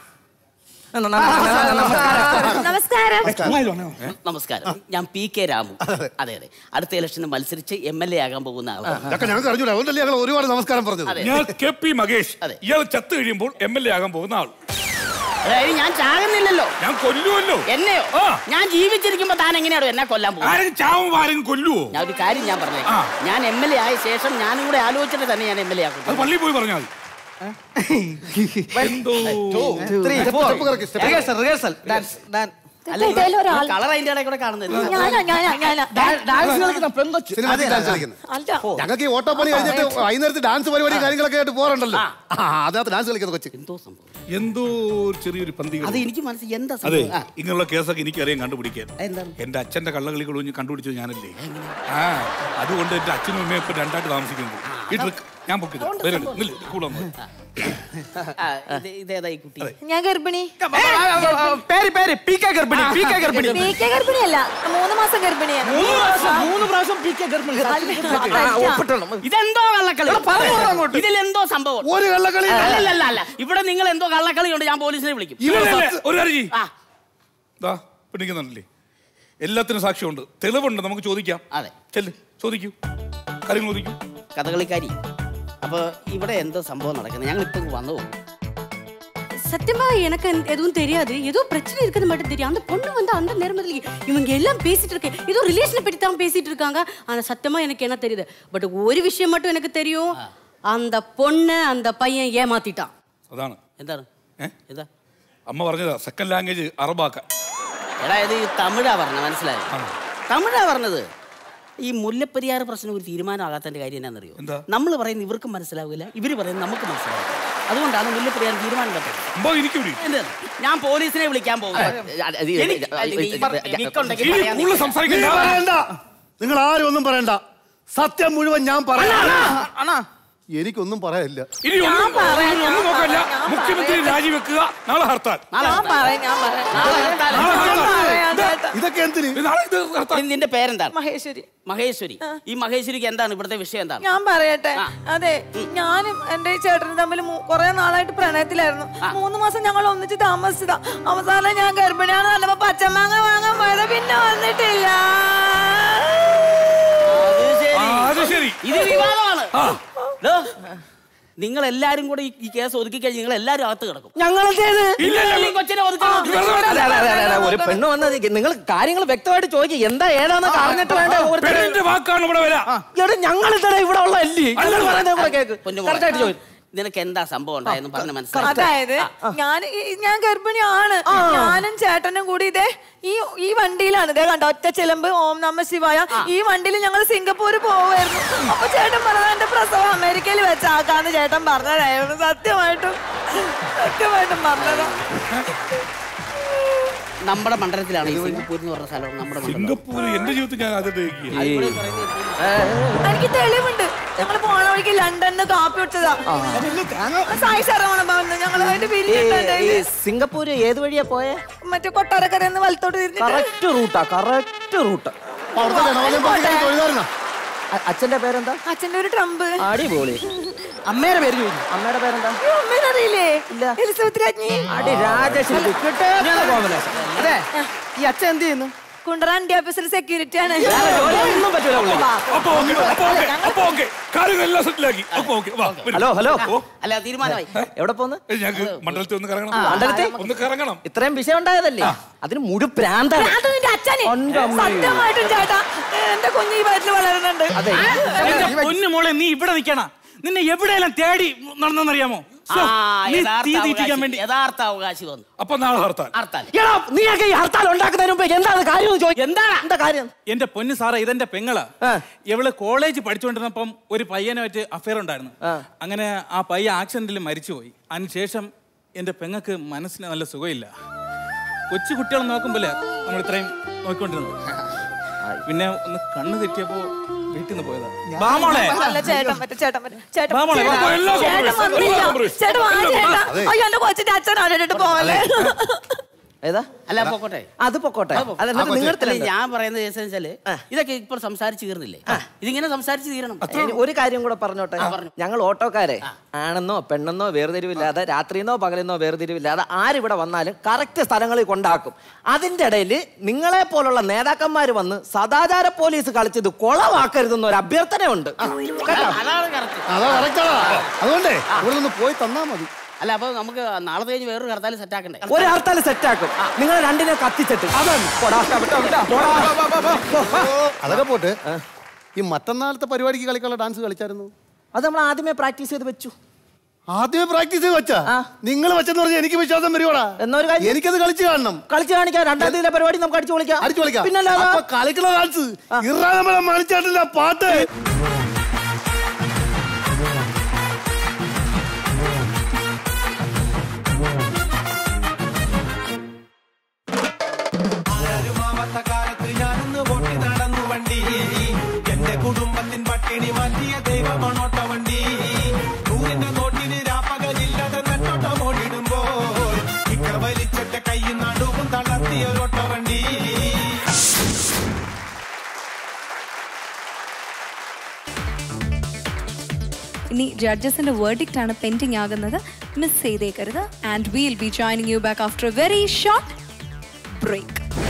നമസ്കാരം നമസ്കാരം ഞാൻ പി കെ രാമു അതെ അതെ അടുത്ത ഇലക്ഷന് മത്സരിച്ച് എം എൽ എ ആകാൻ പോകുന്ന ആളാണ് ഇതൊക്കെ ഞങ്ങൾക്ക് അറിഞ്ഞൂടാ അതുകൊണ്ടല്ലേ ഞങ്ങൾ ഒരുപാട് നമസ്കാരം പറഞ്ഞത് അതെ. ഞാൻ കെ പി മകേഷ് ഇയാൾ ചത്തു കഴിയുമ്പോൾ എം എൽ എ ആകാൻ പോകുന്ന ആൾ അതായത് ഞാൻ ചാകുന്നില്ലല്ലോ ഞാൻ കൊല്ലുമല്ലോ എന്നെയോ ഞാൻ ജീവിച്ചിരിക്കുമ്പോ താൻ എങ്ങനെയാണോ എന്നെ കൊല്ലാൻ പോകുന്നത് ആരെങ്കിലും ചാവും ആരെങ്കിലും കൊല്ലുവോ ഞാൻ ഒരു കാര്യം ഞാൻ പറഞ്ഞേ ഞാൻ എം എൽ എ ആയ ശേഷം ഞാനും കൂടെ ആലോചിച്ചിട്ട് തന്നെ ഞാൻ എം എൽ എ ആക്കും അത് പള്ളിയിൽ പോയി പറഞ്ഞാൽ മതി എന്തോ റിഹേഴ്സൽ റിഹേഴ്സൽ ഡാൻസ് ഡാൻസ് ഇതിൽ ഒരാൾ കളർ അതിന്റെ ഇടയിൽ കൂടെ കാണുന്നത് ഞാനാ ഞാനാ ഞാനാ ഡാൻസ് കളിക്കുന്ന പെങ്കൊച്ച് സിനിമയ്ക്ക് ഡാൻസ് കളിക്കുന്നത് അല്ല ഞങ്ങൾക്ക് ഈ ഓട്ടോപ്പണി കഴിഞ്ഞിട്ട് വൈകുന്നേരത്ത് ഡാൻസ് പരിപാടി കാര്യങ്ങളൊക്കെ ആയിട്ട് പോറുണ്ടല്ലോ ആ അതിനകത്ത് ഡാൻസ് കളിക്കുന്ന കൊച്ചു എന്തോ സംഭവം എന്തോ ഒരു ചെറിയൊരു പന്തി അത് എനിക്ക് മനസ്സിൽ എന്താ അതെ സംഭവം ആ, ഇങ്ങനെയുള്ള കേസൊക്കെ എനിക്കറിയാം കണ്ടുപിടിക്കാൻ എന്താണ് എന്റെ അച്ഛന്റെ കള്ളകളി കുളിഞ്ഞ് കണ്ടുപിടിച്ചത് ഞാനല്ലേ ആ അതുകൊണ്ട് എന്റെ അച്ഛനും അമ്മയും ഇപ്പൊ രണ്ടായിട്ട് താമസിക്കുന്നത് ഈ ട്രിക്ക് ഞാൻ പൊക്കിത് വരുന്നുണ്ട് നില്ല്, കൂടെ വന്നോ. ആ, ഇത് ഇതേതാ ഈ കുട്ടി ഞാൻ ഗർഭിണി പേര് പേര് പി കെ ഗർഭിണി പി കെ ഗർഭിണി പി കെ ഗർഭിണിയല്ല മൂന്ന് മാസം ഗർഭിണിയാണ് മൂന്ന് പ്രാവശ്യം മൂന്ന് പ്രാവശ്യം പി കെ ഗർഭിണി ഇതെന്തോ കള്ളക്കളി ഇതിലെന്തോ സംഭവം ഒരു കള്ളക്കളി അല്ല അല്ല അല്ല ഇവിടെ നിങ്ങൾ എന്തോ കള്ളക്കളി ഉണ്ട് ഞാൻ പോലീസിനെ വിളിക്കും ഇല്ല, ഇല്ല, ഒരു കാര്യം ചെയ്യ്. ആ ദാ പിടിക്കുന്നുണ്ടല്ലേ എല്ലാത്തിനും സാക്ഷ്യമുണ്ട് തെളിവുണ്ട് നമുക്ക് ചോദിക്കാം അതെ ചെല്ല് ചോദിക്കൂ കാര്യങ്ങൾ ചോദിക്കൂ കഥകളിക്കാരി അപ്പൊ ഇവിടെ എന്തോ സംഭവം നടക്കുന്നത് ഞങ്ങൾ ഇപ്പൊ വന്നു പോകും சத்தியமா எனக்கு அந்த- எதுவும் தெரியாது ஏதோ பிரச்சனை இருக்குது மட்டும் தெரியும் அந்த பொண்ணு வந்து அந்த நேரமத்தில் இவங்க எல்லாம் பேசிட்டு இருக்கேன் ஏதோ ரிலேஷனை பற்றி தான் பேசிட்டு இருக்காங்க ஆனா சத்தியமா எனக்கு என்ன தெரியுது பட் ஒரு விஷயம் மட்டும் எனக்கு தெரியும் அந்த பொண்ணை அந்த பையன் ஏமாத்திட்டான் അതാണ് എന്താണ് ഏ? എന്താ അമ്മ പറഞ്ഞതാ സെക്കൻഡ് ലാംഗ്വേജ് അറബാക്ക എടാ ഇത് ഈ തമിഴാ പറഞ്ഞത് മനസ്സിലായോ തമിഴാ പറഞ്ഞത് ഈ മുല്ലപ്പെരിയാർ പ്രശ്നം ഒരു തീരുമാനമാകാത്തതിന്റെ കാര്യം എന്നാണെന്നറിയോ എന്താ? നമ്മൾ പറയുന്നത് ഇവർക്കും മനസ്സിലാവില്ല ഇവർ പറയുന്നത് നമുക്ക് മനസ്സിലാവില്ല അതുകൊണ്ടാണ് മുല്ലപ്പെരിയാർ തീരുമാനം പറ്റുന്നത് അമ്മ ഇരിക്കൂടി എന്ത്? ഞാൻ പോലീസിനെ വിളിക്കാൻ പോകും എനിക്ക് അല്ല, നീ- എനിക്കുണ്ടെങ്കിൽ ഇനി പറയാൻ കൂടുതൽ നിൽക്ക്. സംസാരിക്കണ്ട നിങ്ങൾ പറയണ്ട നിങ്ങൾ ആരും ഒന്നും പറയണ്ട സത്യം മുഴുവൻ ഞാൻ പറയാം അണ്ണാ എനിക്കൊന്നും പറയാനില്ല ഇനി ഒന്നും ഒന്നും ഒന്നും നോക്കല്ല മുഖ്യമന്ത്രി രാജിവെക്കുക നാളെ ഹർത്താൽ നാളെ ഞാൻ പറയാം ഞാൻ പറയാം നാളെ ഹർത്താൽ. പറയാം ചേട്ടാ ഇതൊക്കെ എന്തിന് ഇത് നാളെ ഇത് ഹർത്താൽ ഇനി നിന്റെ പേരെന്താണ് മഹേശ്വരി മഹേശ്വരി ഈ മഹേശ്വരിക്ക് എന്താണ് ഇവിടുത്തെ വിഷയം എന്താണ് ഞാൻ പറയട്ടെ അതെ ഞാനും എന്റെ ഈ ചേട്ടനും തമ്മിൽ കുറെ നാളായിട്ട് പ്രണയത്തിലായിരുന്നു മൂന്ന് മാസം ഞങ്ങൾ ഒന്നിച്ച് താമസിച്ചതാ അവസാനം ഞാൻ ഗർഭിണിയാണ് പറഞ്ഞപ്പോ പച്ചമാങ്ങ വാങ്ങാൻ പോയത് പിന്നെ വന്നിട്ടില്ല അത് ശരി. ആ, അത് ശരി ഇത് വിവാദമാണ് ആ. നിങ്ങൾ എല്ലാരും കൂടെ ഈ- ഈ കേസ് ഒതുക്കി കഴിഞ്ഞ് നിങ്ങൾ എല്ലാരും അകത്ത് കിടക്കും ഞങ്ങളെന്തേത് ഇല്ല, ഇല്ല, ഈ കൊച്ചിനെ ഒതുക്കാൻ അല്ല, അല്ല, അല്ല, അല്ല, ഒരു പെണ്ണ് വന്നത് നിങ്ങൾ കാര്യങ്ങൾ വ്യക്തമായിട്ട് ചോദിക്കും എന്താ ഏതാന്നൊക്കെ അറിഞ്ഞിട്ട് വേണ്ട പെണ്ണിന്റെ വാക്കാണ് ഇവിടെ വരാ എടാ ഞങ്ങൾ ഇതേ ഇവിടെ ഉള്ള അല്ലേ അല്ല, പറയുന്നത് കൂടെ കേക്ക് പൊന്നുമോളെ. Correct ആയിട്ട് ചോദിക്കും നിനക്ക് എന്താ സംഭവം ഉണ്ടായെന്ന് പറഞ്ഞ് മനസ്സിലായി അതായത് ഞാൻ ഈ- ഞാൻ ഗർഭിണിയാണ് ഞാനും ചേട്ടനും കൂടി ഇതേ ഈ ഈ വണ്ടിയിലാണ് ഇതേ കണ്ട ഒറ്റ ചിലമ്പ് ഓം നമ ശിവായ ഈ വണ്ടിയിൽ ഞങ്ങൾ സിംഗപ്പൂർ പോവായിരുന്നു അപ്പൊ ചേട്ടൻ പറഞ്ഞത് എന്റെ പ്രസവം അമേരിക്കയിൽ വെച്ചാക്കാന്ന് ചേട്ടൻ പറഞ്ഞതായിരുന്നു സത്യമായിട്ടും സത്യമായിട്ടും പറഞ്ഞതാ നമ്മുടെ മണ്ഡലത്തിലാണ് ഈ സിംഗപ്പൂർ എന്ന് പറഞ്ഞ സ്ഥലം നമ്മുടെ മണ്ഡലം സിംഗപ്പൂർ എന്റെ ജീവിതത്തിൽ ഞാൻ ആദ്യത്തെ കേൾക്കുക. അതിവിടെ പറയുന്നത് എനിക്ക് തെളിവുണ്ട് ഞങ്ങൾ പോണ വഴിക്ക് ലണ്ടനിന്ന് കാപ്പി കുടിച്ചതാ സായി ശരവണ ഭവൻ ഞങ്ങളുമായിട്ട് ഈ പിരിഞ്ഞിട്ടുണ്ട് സിംഗപ്പൂര് ഏത് വഴിയാ പോയെ മറ്റേ കൊട്ടാരക്കരന്ന് വലത്തോട്ട് തിരിഞ്ഞിട്ട് കറക്റ്റ് റൂട്ടാ കറക്റ്റ് റൂട്ട് അവിടുത്തെ ജനവാദ്യം പള്ളിക്കാരൻ തൊഴിലായിരുന്നാ അച്ഛന്റെ പേരെന്താ അച്ഛന്റെ ഒരു ട്രംപ് അടിപൊളി അമ്മയുടെ പേര് ചോദിക്കും അമ്മയുടെ പേരെന്താ അമ്മേനറിയില്ലേ എലിസബത്ത് രാജ്ഞി അടി രാജശില്പി കിട്ടാത്ത കോമ്പിനേഷൻ അതെ ഈ അച്ഛൻ എന്ത് ചെയ്യുന്നു കുണ്ടറ ഇന്ത്യ ഓഫീസർ സെക്യൂരിറ്റി ആണ് ഒന്നും പറ്റൂല പുള്ളിക്ക്. അപ്പൊ ഓക്കെ അപ്പൊ ഓക്കെ അപ്പൊ ഓക്കെ കാര്യങ്ങളെല്ലാം സെറ്റിലാക്കി അപ്പൊ ഓക്കെ വാ വരൂ. ഹലോ ഹലോ ഓ അല്ല തീരുമാനമായി എവിടെ പോന്ന് ഏയ്, ഞങ്ങക്ക് മണ്ഡലത്തിൽ ഒന്ന് കറങ്ങണം മണ്ഡലത്തിൽ? ഒന്ന് കറങ്ങണം ഇത്രയും വിഷയം ഉണ്ടായതല്ലേ അതിന് മുഴു പ്രാന്താണ് അത് നിന്റെ അച്ഛനെ ഉണ്ട് അമ്മേ. സത്യമായിട്ടും ചേട്ടാ എന്റെ കുഞ്ഞ് ഈ വയറ്റിൽ വളരുന്നുണ്ട് അതെ എന്റെ പൊന്നു മോളെ നീ ഇവിടെ നിൽക്കണ നിന്നെ എവിടെയെല്ലാം തേടി നടന്നെന്നറിയാമോ ആ, നീ യഥാർത്ഥ തീ തീറ്റിക്കാൻ അവകാശി, വേണ്ടി യഥാർത്ഥ അവകാശി വന്നു അപ്പൊ നാളെ ഹർത്താൽ ഹർത്താൽ എടാ നീയൊക്കെ ഈ ഹർത്താൽ ഉണ്ടാക്കുന്നതിന് മുമ്പ് എന്താണ് കാര്യം എന്ന് ചോദിക്കും എന്താണ് എന്താ കാര്യം എന്റെ പൊന്ന് സാറേ ഇതെന്റെ പെങ്ങളാ ഇവള് കോളേജ് പഠിച്ചുകൊണ്ടിരുന്നപ്പം ഒരു പയ്യനായിട്ട് അഫയർ ഉണ്ടായിരുന്നു അങ്ങനെ ആ പയ്യ ആക്സിഡന്റിൽ മരിച്ചുപോയി അതിനുശേഷം എന്റെ പെങ്ങൾക്ക് മനസ്സിന് നല്ല സുഖമില്ല കൊച്ചു കുട്ടികളെ നോക്കുമ്പോലെ നമ്മൾ ഇത്രയും നോക്കിക്കൊണ്ടിരുന്നത് പിന്നെ ഒന്ന് കണ്ണ് തെറ്റിയപ്പോ വീട്ടിൽ നിന്ന് പോയതാ വാ മോളെ. അല്ല ചേട്ടൻ പറ്റും ചേട്ടൻ പറ്റും ചേട്ടൻ വാ മോളെ, വാ. ചേട്ടൻ- എല്ലാം ചേട്ടൻ compromise. വന്നില്ല. എല്ലാം compromise. ചേട്ടൻ വാ എല്ലാം ചേട്ടാ compromise. അയ്യോ എന്റെ കൊച്ചിന്റെ അച്ഛനാണ് എന്നിട്ട് പോവല്ലേ ഏതാ അല്ല പൊക്കോട്ടെ അത് പൊക്കോട്ടെ അത് പൊക്കോട്ടെ. അതെന്നിട്ട് അല്ല, നിങ്ങളുടെ ഞാൻ പറയുന്നത് കേസ് വെച്ചാല് ഇതൊക്കെ ഇപ്പോൾ സംസാരിച്ച് തീർന്നില്ലേ ഇതിങ്ങനെ സംസാരിച്ച് തീരണം ഇനി ഒരു കാര്യം കൂടെ പറഞ്ഞോട്ടെ ഞങ്ങൾ ഓട്ടോക്കാരെ ആണെന്നോ പെണ്ണെന്നോ വേർതിരിവില്ലാതെ രാത്രിയെന്നോ പകലെന്നോ വേർതിരിവില്ലാതെ ആരിവിടെ വന്നാലും കറക്റ്റ് സ്ഥലങ്ങളിൽ കൊണ്ടാക്കും അതിന്റെ ഇടയിൽ നിങ്ങളെ പോലുള്ള നേതാക്കന്മാർ വന്ന് സദാചാര പോലീസ് കളിച്ചത് കുളമാക്കരുതെന്ന് ഒരു അഭ്യർത്ഥനയുണ്ട് കേട്ടോ അതാണ് കറക്റ്റ് അതാ കറക്റ്റാ അതുകൊണ്ടേ ഇവിടെ നിന്ന് പോയി തന്നാ മതി അല്ല അപ്പൊ നമുക്ക് നാളെ കഴിഞ്ഞ് വേറൊരു ഹർത്താൽ സെറ്റ് ആക്കണ്ടേ ഒരു ഹർത്താൽ സെറ്റാക്കും നിങ്ങൾ രണ്ടിനെ കത്തിച്ചിട്ട് അതാണ് പോടാ, വിട്ടോ, വിട്ടോ, പോടാ. അതൊക്കെ പോട്ട് ഈ മറ്റന്നാളത്തെ പരിപാടിക്ക് കളിക്കാനുള്ള ഡാൻസ് കളിച്ചായിരുന്നു അത് നമ്മൾ ആദ്യമേ പ്രാക്ടീസ് ചെയ്ത് വെച്ചു ആദ്യമേ പ്രാക്ടീസ് ചെയ്ത് വെച്ചാ നിങ്ങൾ വെച്ചെന്ന് പറഞ്ഞാൽ എനിക്ക് വിശ്വാസം വരുവാടാ എന്നൊരു കാര്യം എനിക്കത് കളിച്ച് കാണണം കളിച്ച് കാണിക്കാം രണ്ടാം തീയതി പരിപാടി നമുക്ക് അടിച്ചു വിളിക്കാം അടിച്ചു കളിക്കാം പിന്നല്ലാതെ അപ്പൊ കളിക്കണ ഡാൻസ് ഇറാ നമ്മളെ മണിച്ചാട്ടിന്റെ ആ പാട്ട് ആരുമാവാത്ത കാലത്ത് ഞാനിന്ന് പൊട്ടി നടന്നു വണ്ടി എന്റെ കുടുംബത്തിൻ പട്ടിണി മാറ്റിയ ദൈവമണോട്ട വണ്ടി നൂറിന്റെ നോട്ടിന് രാപ്പകലില്ലാതെ നെട്ടോട്ടം ഓടിടുമ്പോൾ ഇക്ക വലിച്ചിട്ട കൈയും നടുവും തളർത്തിയ ഒരോട്ട വണ്ടി ഇനി ജഡ്ജസിന്റെ വേർഡിക്റ്റ് ആണ് പെൻഡിങ് ആകുന്നത് മിസ് ചെയ്തേക്കരുത് and will be joining you back after a very short break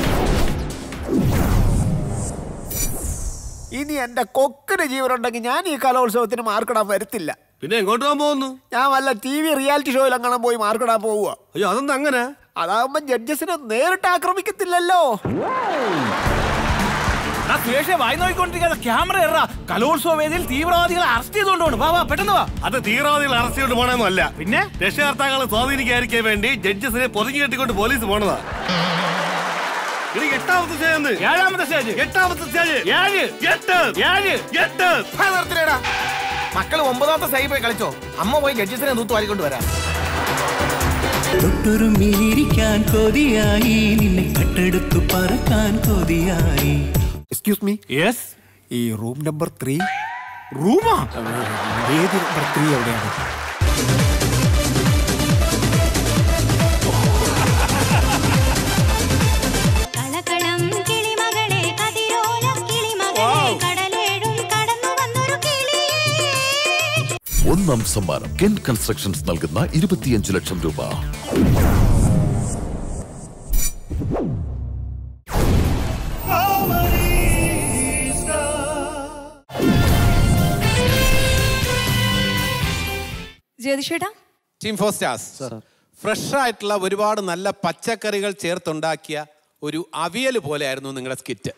ഇനി എന്റെ കൊക്കിന് ജീവനുണ്ടെങ്കിൽ ഞാൻ ഈ കലോത്സവത്തിന് മാർക്കിടാൻ വരത്തില്ല പിന്നെ എങ്ങോട്ട് പോകാൻ പോകുന്നു ഞാൻ വല്ല ടി വി റിയാലിറ്റി ഷോയിൽ അങ്ങനെ പോയി മാർക്കിടാൻ പോവുക അയ്യോ അതെന്താ അങ്ങനെ അതാകുമ്പോ ജഡ്ജസിനെ നേരിട്ട് ആക്രമിക്കത്തില്ലല്ലോ വായി നോക്കിക്കൊണ്ടിരിക്കാതെ ക്യാമറ എറാ കലോത്സവ വേദിയിൽ തീവ്രവാദികളെ അറസ്റ്റ് ചെയ്തുകൊണ്ടുപോകണം വാ വാ പെട്ടെന്ന് വാ അത് തീവ്രവാദികൾ അറസ്റ്റ് ചെയ്തുകൊണ്ട് പോണെന്നും അല്ല പിന്നെ രക്ഷകർത്താക്കളെ സ്വാധീനിക്കാതിരിക്കാൻ വേണ്ടി ജഡ്ജസിനെ പൊതുങ്ങി കെട്ടിക്കൊണ്ട് പോലീസ് പോണതാ ഇത് എട്ടാമത്തെ സ്റ്റേജ് എന്ത്? ഏഴാമത്തെ സ്റ്റേജ് എട്ടാമത്തെ സ്റ്റേജ് ഏഴ് എട്ട് ഏഴ് എട്ട് നിർത്തിലേടാ മക്കൾ ഒമ്പതാമത്തെ സൈ പോയി കളിച്ചോ അമ്മ പോയി ജഡ്ജസിനെ തൂത്ത് വാരിക്കൊണ്ട് വരാം തൊട്ടുറുമ്മിലിരിക്കാൻ കൊതിയായി നിന്നെ കട്ടെടുത്തു പറക്കാൻ കൊതിയായി എക്സ്ക്യൂസ് മീ യെസ് ഈ റൂം നമ്പർ ത്രീ റൂമാ വേദി നമ്പർ ത്രീ എവിടെയാണ് കളകളം കിളിമകളെ കതിരോലം കിളിമകളെ കടലേഴും കടന്നു വന്നൊരു കിളിയേ ഒന്നാം സമ്മാനം കെൻ കൺസ്ട്രക്ഷൻസ് നൽകുന്ന ഇരുപത്തിയഞ്ച് ലക്ഷം രൂപ ജ്യോതിഷേട്ടാ ടീം ഫോർ സ്റ്റാർസ് ഫ്രഷ് ആയിട്ടുള്ള ഒരുപാട് നല്ല പച്ചക്കറികൾ ചേർത്തുണ്ടാക്കിയ ഒരു അവിയൽ പോലെയായിരുന്നു നിങ്ങളുടെ സ്കിറ്റ്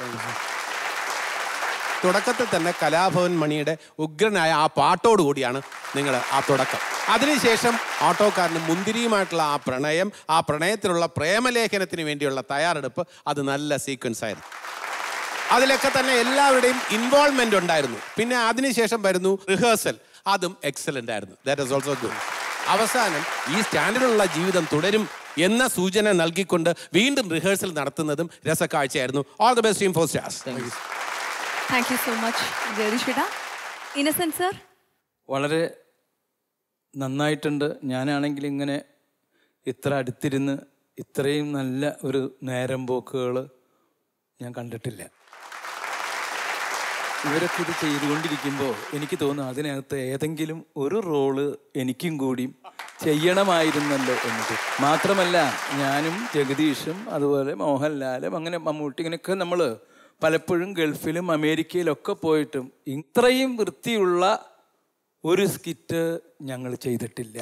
തുടക്കത്തിൽ തന്നെ കലാഭവൻ മണിയുടെ ഉഗ്രനായ ആ പാട്ടോട് കൂടിയാണ് നിങ്ങൾ ആ തുടക്കം അതിനുശേഷം ഓട്ടോക്കാരന് മുന്തിരിയുമായിട്ടുള്ള ആ പ്രണയം ആ പ്രണയത്തിലുള്ള പ്രേമലേഖനത്തിന് വേണ്ടിയുള്ള തയ്യാറെടുപ്പ് അത് നല്ല സീക്വൻസ് ആയിരുന്നു അതിലൊക്കെ തന്നെ എല്ലാവരുടെയും ഇൻവോൾവ്മെന്റ് ഉണ്ടായിരുന്നു പിന്നെ അതിനുശേഷം വരുന്നു റിഹേഴ്സൽ അതും എക്സലന്റ് ആയിരുന്നു ദാറ്റ് ഇസ് ഓൾസോ ഗുഡ് അവസാനം ഈ സ്റ്റാൻഡിലുള്ള ജീവിതം തുടരും എന്ന സൂചന നൽകിക്കൊണ്ട് വീണ്ടും റിഹേഴ്സൽ നടത്തുന്നതും രസക്കാഴ്ചയായിരുന്നു all the best team four stars thank you so much ജ്യോതിഷേട്ടാ ഇന്നസെന്റ് സർ വളരെ നന്നായിട്ടുണ്ട് ഞാനാണെങ്കിൽ ഇങ്ങനെ ഇത്ര അടുത്തിരുന്ന് ഇത്രയും നല്ല ഒരു നേരം പോക്കുകൾ ഞാൻ കണ്ടിട്ടില്ല ഇവരൊക്കെ ഇത് ചെയ്തുകൊണ്ടിരിക്കുമ്പോൾ എനിക്ക് തോന്നുന്നു അതിനകത്ത് ഏതെങ്കിലും ഒരു റോള് എനിക്കും കൂടി ചെയ്യണമായിരുന്നല്ലോ എന്നിട്ട് മാത്രമല്ല ഞാനും ജഗദീഷും അതുപോലെ മോഹൻലാലും അങ്ങനെ മമ്മൂട്ടി ഇങ്ങനെയൊക്കെ നമ്മൾ പലപ്പോഴും ഗൾഫിലും അമേരിക്കയിലൊക്കെ പോയിട്ടും ഇത്രയും വൃത്തിയുള്ള ഒരു സ്കിറ്റ് ഞങ്ങൾ ചെയ്തിട്ടില്ല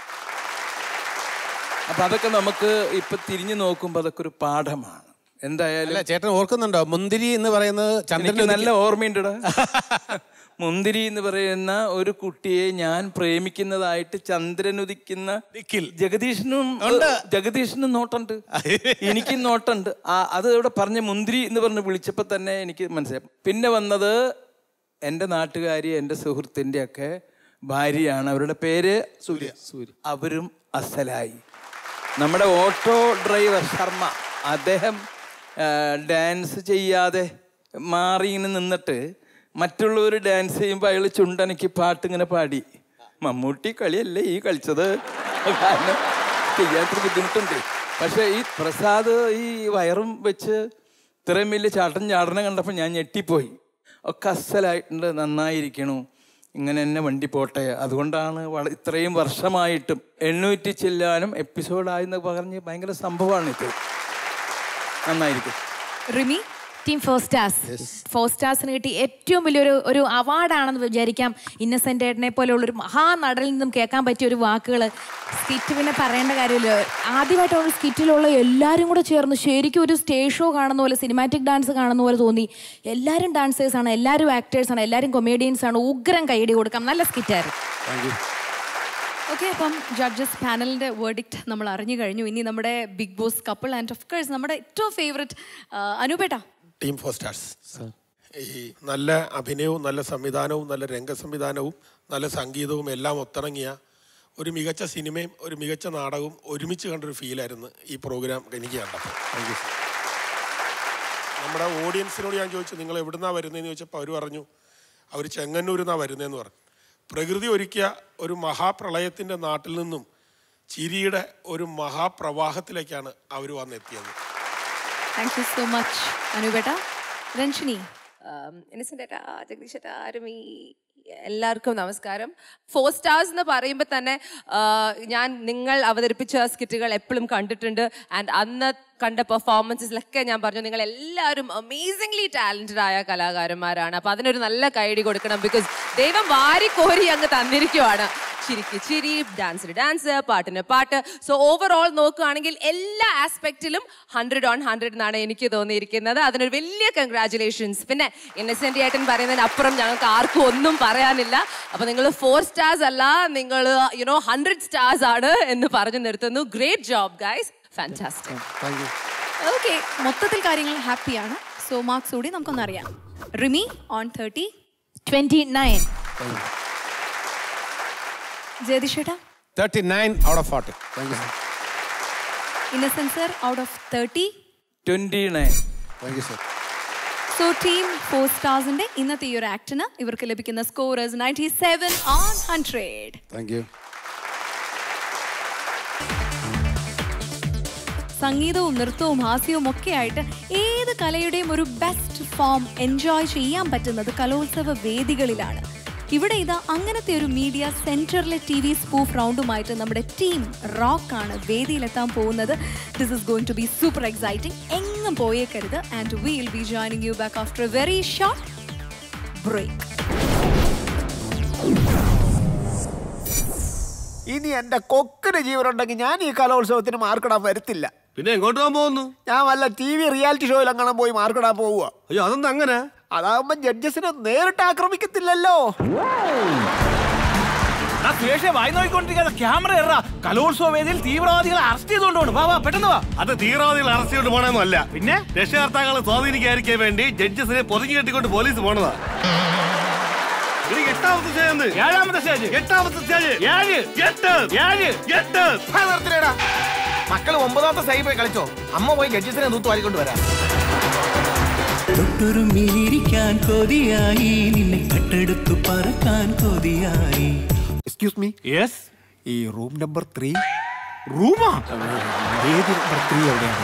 അപ്പൊ അതൊക്കെ നമുക്ക് ഇപ്പൊ തിരിഞ്ഞു നോക്കുമ്പോൾ അതൊക്കെ ഒരു പാഠമാണ് എന്തായാലും അല്ല ചേട്ടൻ ഓർക്കുന്നുണ്ടോ മുന്തിരി എന്ന് പറയുന്നത് ചന്ദ്രൻ എനിക്ക് നല്ല ഓർമ്മയുണ്ടടാ മുന്തിരി എന്ന് പറയുന്ന ഒരു കുട്ടിയെ ഞാൻ പ്രേമിക്കുന്നതായിട്ട് ചന്ദ്രൻ ഉദിക്കുന്ന ജഗദീഷിനും ജഗദീഷിനും നോട്ടുണ്ട് എനിക്കും നോട്ടുണ്ട് ആ അത് ഇവിടെ പറഞ്ഞ മുന്തിരി എന്ന് പറഞ്ഞ് വിളിച്ചപ്പോൾ തന്നെ എനിക്ക് മനസ്സിലായി പിന്നെ വന്നത് എൻ്റെ നാട്ടുകാരി എൻ്റെ സുഹൃത്തിൻ്റെ ഒക്കെ ഭാര്യയാണ് അവരുടെ പേര് സൂര്യ സൂര്യ അവരും അസലായി നമ്മുടെ ഓട്ടോ ഡ്രൈവർ ശർമ്മ അദ്ദേഹം ഡാൻസ് ചെയ്യാതെ മാറി ഇങ്ങനെ നിന്നിട്ട് മറ്റുള്ളവർ ഡാൻസ് ചെയ്യുമ്പോൾ അയാൾ ചുണ്ടനക്ക് പാട്ട് ഇങ്ങനെ പാടി മമ്മൂട്ടി കളിയല്ലേ ഈ കളിച്ചത് കാരണം ചെയ്യാത്തൊരു ബുദ്ധിമുട്ടുണ്ട് പക്ഷേ ഈ പ്രസാദ് ഈ വയറും വെച്ച് ഇത്രയും വലിയ ചാട്ടം ചാടണം കണ്ടപ്പോൾ ഞാൻ ഞെട്ടിപ്പോയി ഒക്കെ അസലായിട്ടുണ്ട് നന്നായിരിക്കണു ഇങ്ങനെ തന്നെ വണ്ടി പോട്ടെ അതുകൊണ്ടാണ് വള- ഇത്രയും വർഷമായിട്ടും എണ്ണൂറ്റി ചെല്ലാനും എപ്പിസോഡായെന്ന് പറഞ്ഞ് ഭയങ്കര സംഭവമാണ് ഇത് നന്നായിരിക്കും Rimi team four stars four സ്റ്റാർസിന് കിട്ടി ഏറ്റവും വലിയൊരു ഒരു അവാർഡാണെന്ന് വിചാരിക്കാം ഇന്നസെന്റ് ഏട്ടനെ പോലെയുള്ള ഒരു മഹാനടനിൽ നിന്നും കേൾക്കാൻ പറ്റിയ ഒരു വാക്കുകൾ സ്കിറ്റ് പിന്നെ പറയേണ്ട കാര്യമില്ല ആദ്യമായിട്ടാണ് സ്കിറ്റിലുള്ള എല്ലാവരും കൂടെ ചേർന്ന് ശരിക്കും ഒരു സ്റ്റേജ് ഷോ കാണുന്ന പോലെ സിനിമാറ്റിക് ഡാൻസ് കാണുന്ന പോലെ തോന്നി എല്ലാവരും ഡാൻസേഴ്സ് ആണ് എല്ലാവരും ആക്ടേഴ്സ് ആണ് എല്ലാവരും കൊമേഡിയൻസ് ആണ് ഉഗ്രം കൈയടി കൊടുക്കാം നല്ല സ്കിറ്റായിരുന്നു ഓക്കെ അപ്പം ജഡ്ജസ് പാനലിന്റെ വേർഡിക്റ്റ് നമ്മൾ അറിഞ്ഞു കഴിഞ്ഞു ഇനി നമ്മുടെ big boss couple and of course നമ്മുടെ ഏറ്റവും ഫേവററ്റ് അനുപേട്ട ടീം ഫോർ സ്റ്റാർസ് ഈ നല്ല അഭിനയവും നല്ല സംവിധാനവും നല്ല രംഗസംവിധാനവും നല്ല സംഗീതവും എല്ലാം ഒത്തിണങ്ങിയ ഒരു മികച്ച സിനിമയും ഒരു മികച്ച നാടകവും ഒരുമിച്ച് കണ്ടൊരു ഫീലായിരുന്നു ഈ പ്രോഗ്രാം എനിക്ക് കണ്ടപ്പോൾ നമ്മുടെ ഓഡിയൻസിനോട് ഞാൻ ചോദിച്ചു നിങ്ങൾ എവിടുന്നാണ് വരുന്നതെന്ന് ചോദിച്ചപ്പോൾ അവർ പറഞ്ഞു അവർ ചെങ്ങന്നൂരിൽ നിന്നാണ് വരുന്നതെന്ന് പറഞ്ഞു പ്രകൃതി ഒരുക്കിയ ഒരു മഹാപ്രളയത്തിൻ്റെ നാട്ടിൽ നിന്നും ചിരിയുടെ ഒരു മഹാപ്രവാഹത്തിലേക്കാണ് അവർ വന്നെത്തിയത് താങ്ക് യു സോ മച്ച് അനുപേട്ട രഞ്ജിനി ഇന്നസെന്റ് ഏട്ടാ ജഗദീഷ് ഏട്ടാ ആരുമി എല്ലാവർക്കും നമസ്കാരം ഫോർ സ്റ്റാർസ് എന്ന് പറയുമ്പോൾ തന്നെ ആ, ഞാൻ നിങ്ങൾ അവതരിപ്പിച്ച സ്കിറ്റുകൾ എപ്പോഴും കണ്ടിട്ടുണ്ട് ആൻഡ് അന്ന് കണ്ട പെർഫോമൻസസിലൊക്കെ ഞാൻ പറഞ്ഞു നിങ്ങൾ എല്ലാവരും അമേസിംഗ്ലി ടാലന്റഡ് ആയ കലാകാരന്മാരാണ് അപ്പൊ അതിനൊരു നല്ല കൈഡി കൊടുക്കണം ബിക്കോസ് ദൈവം വാരിക്കോരി അങ്ങ് തന്നിരിക്കുവാണ് ചിരിക്ക് ചിരി ഡാൻസിന് ഡാൻസ് പാട്ടിന് പാട്ട് സോ ഓവറോൾ നോക്കുകയാണെങ്കിൽ എല്ലാ ആസ്പെക്റ്റിലും ഹൺഡ്രഡ് ഓൺ ഹൺഡ്രഡ് എന്നാണ് എനിക്ക് തോന്നിയിരിക്കുന്നത് അതിനൊരു വലിയ കൺഗ്രാറ്റുലേഷൻസ് പിന്നെ ഇന്നസെന്റ് ഏട്ടൻ പറയുന്നതിനപ്പുറം ഞങ്ങൾക്ക് ആർക്കും ഒന്നും പറയാനില്ല അപ്പൊ നിങ്ങൾ ഫോർ സ്റ്റാർസ് അല്ല നിങ്ങൾ യുനോ ഹൺഡ്രഡ് സ്റ്റാർസ് ആണ് എന്ന് പറഞ്ഞു നിർത്തുന്നു great job guys fantastic okay മൊത്തത്തിൽ കാര്യങ്ങൾ ഹാപ്പിയാണ് സോ മാർക്സ് കൂടി നമുക്കൊന്നറിയാം Rimi on thirty twenty nine ജയതിഷേട്ടാ thirty nine out of forty thank you Innocent sir out of thirty twenty nine thank you sir so team four സ്റ്റാർസിന്റെ ഇന്നത്തെ ഈ ഒരു ആക്ടിന് ഇവർക്ക് ലഭിക്കുന്ന scorers ninety seven on hundred thank you സംഗീതവും നൃത്തവും ഹാസ്യവും ഒക്കെ ആയിട്ട് ഏത് കലയുടെയും ഒരു ബെസ്റ്റ് ഫോം എൻജോയ് ചെയ്യാൻ പറ്റുന്നത് കലോത്സവ വേദികളിലാണ് ഇവിടെ ഇതാ അങ്ങനത്തെ ഒരു മീഡിയ സെന്ററിലെ ടി വി സ്പൂഫ് റൗണ്ടുമായിട്ട് നമ്മുടെ ടീം റോക്ക് ആണ് വേദിയിലെത്താൻ പോകുന്നത് this is going to be super exciting എങ്ങും പോയേക്കരുത് and will be joining you back after a very short break ഇനി എന്റെ കൊക്കിന് ജീവനുണ്ടെങ്കിൽ ഞാൻ ഈ കലോത്സവത്തിന് മാർക്കിടാൻ വരത്തില്ല പിന്നെ എങ്ങോട്ട് പോകാൻ പോകുന്നു ഞാൻ വല്ല ടി വി റിയാലിറ്റി ഷോയിൽ അങ്ങനെ പോയി മാർക്കിടാൻ പോവുക അയ്യോ അതെന്താ അങ്ങനെ അതാകുമ്പോ ജഡ്ജസിനെ നേരിട്ട് ആക്രമിക്കത്തില്ലല്ലോ വായി നോക്കിക്കൊണ്ടിരിക്കാതെ ക്യാമറ എറ കലോത്സവ വേദിയിൽ തീവ്രവാദികളെ അറസ്റ്റ് ചെയ്തുകൊണ്ട് വാ വാ പെട്ടെന്ന് വാ അത് തീവ്രവാദികൾ അറസ്റ്റ് ചെയ്തുകൊണ്ട് പോണെന്നും അല്ല പിന്നെ രക്ഷകർത്താക്കളെ സ്വാധീനിക്കാതിരിക്കാൻ വേണ്ടി ജഡ്ജസിനെ പൊതുങ്ങി കെട്ടിക്കൊണ്ട് പോലീസ് പോണതാ ഇനി എട്ടാമത്തെ സ്റ്റേജ് എന്ത്? ഏഴാമത്തെ സ്റ്റേജ് എട്ടാമത്തെ സ്റ്റേജ് ഏഴ് എട്ട് ഏഴ് എട്ട് ആ, നിർത്തില്ലേടാ. മക്കള് ഒമ്പതാമത്തെ സൈഡ് പോയി കളിച്ചോ അമ്മ പോയി ജഡ്ജസിനെ തൂത്ത് വാരിക്കൊണ്ട് വരാം തൊട്ടുറുമ്പിലിരിക്കാൻ കൊതിയായി നിന്നെ കട്ടെടുത്തു പറക്കാൻ കൊതിയായി എക്സ്ക്യൂസ് മീ യെസ് ഈ റൂം നമ്പർ ത്രീ റൂമാ വേദി നമ്പർ ത്രീ എവിടെയാണ്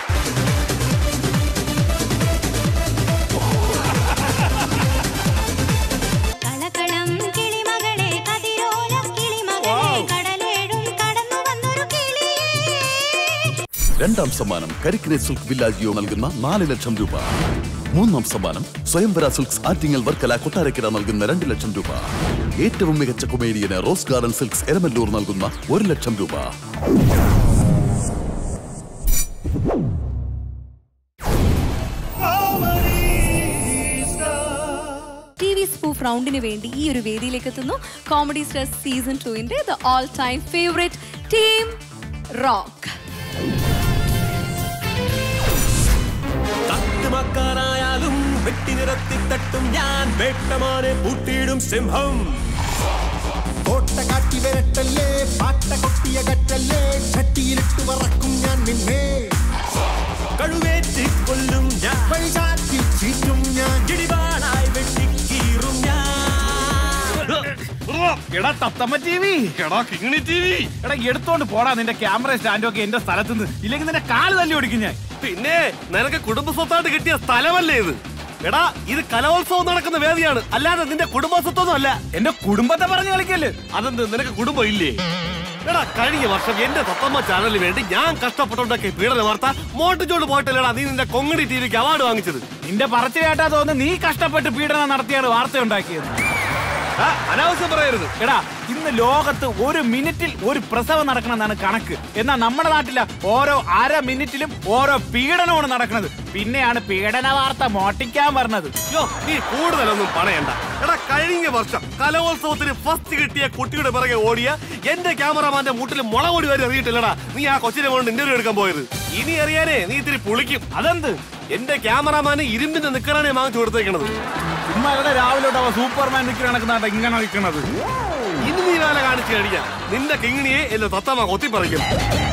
കളകളം കിളിമകളെ കതിരോല കിളിമകളെ കടലേഴും കടന്നു വന്നൊരു കിളിയേ രണ്ടാം സമ്മാനം കരിക്കിനെ സിൽക്ക് വില്ലാജിയോ നൽകുന്ന നാല് ലക്ഷം രൂപ മൂന്നാം സമ്മാനം സ്വയംവര സിൽക്സ് ആറ്റിങ്ങൽ വർക്കല കൊട്ടാരക്കര നൽകുന്ന രണ്ട് ലക്ഷം രൂപ ഏറ്റവും മികച്ച കൊമേഡിയന് റോസ് ഗാർഡൻ സിൽക്സ് എരമല്ലൂർ നൽകുന്ന ഒരു ലക്ഷം രൂപ ടി വി പ്രൂഫ് റൗണ്ടിന് വേണ്ടി ഈ ഒരു വേദിയിലേക്ക് എത്തുന്നു കോമഡി സ്റ്റാർസ് സീസൺ ടുവിന്റെ the all time favourite team rock തട്ടുമക്കാനായാലും വെട്ടി നിരത്തി തട്ടും ഞാൻ വേട്ടമാനെ പൂട്ടിയിടും സിംഹം കോട്ട കാട്ടി വരട്ടല്ലേ പാട്ട കൊട്ടിയ കറ്റല്ലേ ചട്ടിയിലിട്ട് വറക്കും ഞാൻ നിന്നെ കഴുവേറ്റി കൊല്ലും ഞാൻ പൈസാക്കി ചീറ്റും ഞാൻ ഇടിവാളായി വെട്ടിക്കീറും ഞാൻ എടാ തത്തമ്മ ടി വി എടാ കിങ്ങിണി ടി വി എടാ എടുത്തോണ്ട് പോടാ നിന്റെ ക്യാമറ സ്റ്റാൻഡും ഒക്കെ എന്റെ സ്ഥലത്ത് നിന്ന് ഇല്ലെങ്കിൽ നിന്റെ കാല് തല്ലി ഓടിക്കും ഞാൻ പിന്നെ നിനക്ക് കുടുംബ സ്വത്തായിട്ട് കിട്ടിയ സ്ഥലമല്ലേ ഇത് എടാ ഇത് കലോത്സവം നടക്കുന്ന വേദിയാണ് അല്ലാതെ നിന്റെ കുടുംബ സ്വത്തൊന്നും അല്ല എന്റെ കുടുംബത്തെ പറഞ്ഞു കളിക്കല്ലേ അതെന്ത് നിനക്ക് കുടുംബം ഇല്ലേ എടാ കഴിഞ്ഞ വർഷം എന്റെ തത്തമ്മ ചാനലിന് വേണ്ടി ഞാൻ കഷ്ടപ്പെട്ടുണ്ടാക്കിയ പീഡന വാർത്ത മോട്ടിച്ചോട് പോയിട്ടല്ലടാ നീ നിന്റെ കൊങ്ങണി ടി വിക്ക് അവാർഡ് വാങ്ങിച്ചത് നിന്റെ പറച്ചു കേട്ടാ തോന്നുന്നു നീ കഷ്ടപ്പെട്ട് പീഡനം നടത്തിയാണ് വാർത്ത ഉണ്ടാക്കിയത് അനാവശ്യം പറയരുത് എടാ ഇന്ന് ലോകത്ത് ഒരു മിനിറ്റിൽ ഒരു പ്രസവം നടക്കണമെന്നാണ് കണക്ക് എന്നാൽ നമ്മുടെ നാട്ടില് ഓരോ അര മിനിറ്റിലും ഓരോ പീഡനമാണ് നടക്കുന്നത് പിന്നെയാണ് പീഡന വാർത്ത മോട്ടിക്കാൻ പറഞ്ഞത് യോ നീ കൂടുതലൊന്നും പറയണ്ട എടാ കഴിഞ്ഞ വർഷം കലോത്സവത്തിന് ഫസ്റ്റ് കിട്ടിയ കുട്ടിയുടെ പിറകെ ഓടിയ എന്റെ ക്യാമറമാന്റെ മുട്ടിൽ മുളകൊടി വരെ അറിയിട്ടില്ലടാ നീ ആ കൊച്ചിനെ കൊണ്ട് ഇന്റർവ്യൂ എടുക്കാൻ പോയത് ഇനി അറിയാനേ നീ ഇത്തിരി പുളിക്കും അതെന്ത് എന്റെ ക്യാമറമാന് ഇരുമ്പിന്റെ നിക്കറാണ് വാങ്ങിച്ചു കൊടുത്തേക്കണത് ചുമ്മാ ഇവിടെ രാവിലെ തൊട്ട് അവ സൂപ്പർമാൻ നിൽക്കുന്ന നടക്കുന്ന ഇങ്ങനെ നിൽക്കുന്നത് ഇനി നീ വേല കാണിച്ചു കഴിഞ്ഞാ നിന്റെ കിങ്ങിണിയെ എന്റെ തത്തമ്മ കൊത്തിപ്പറിക്കും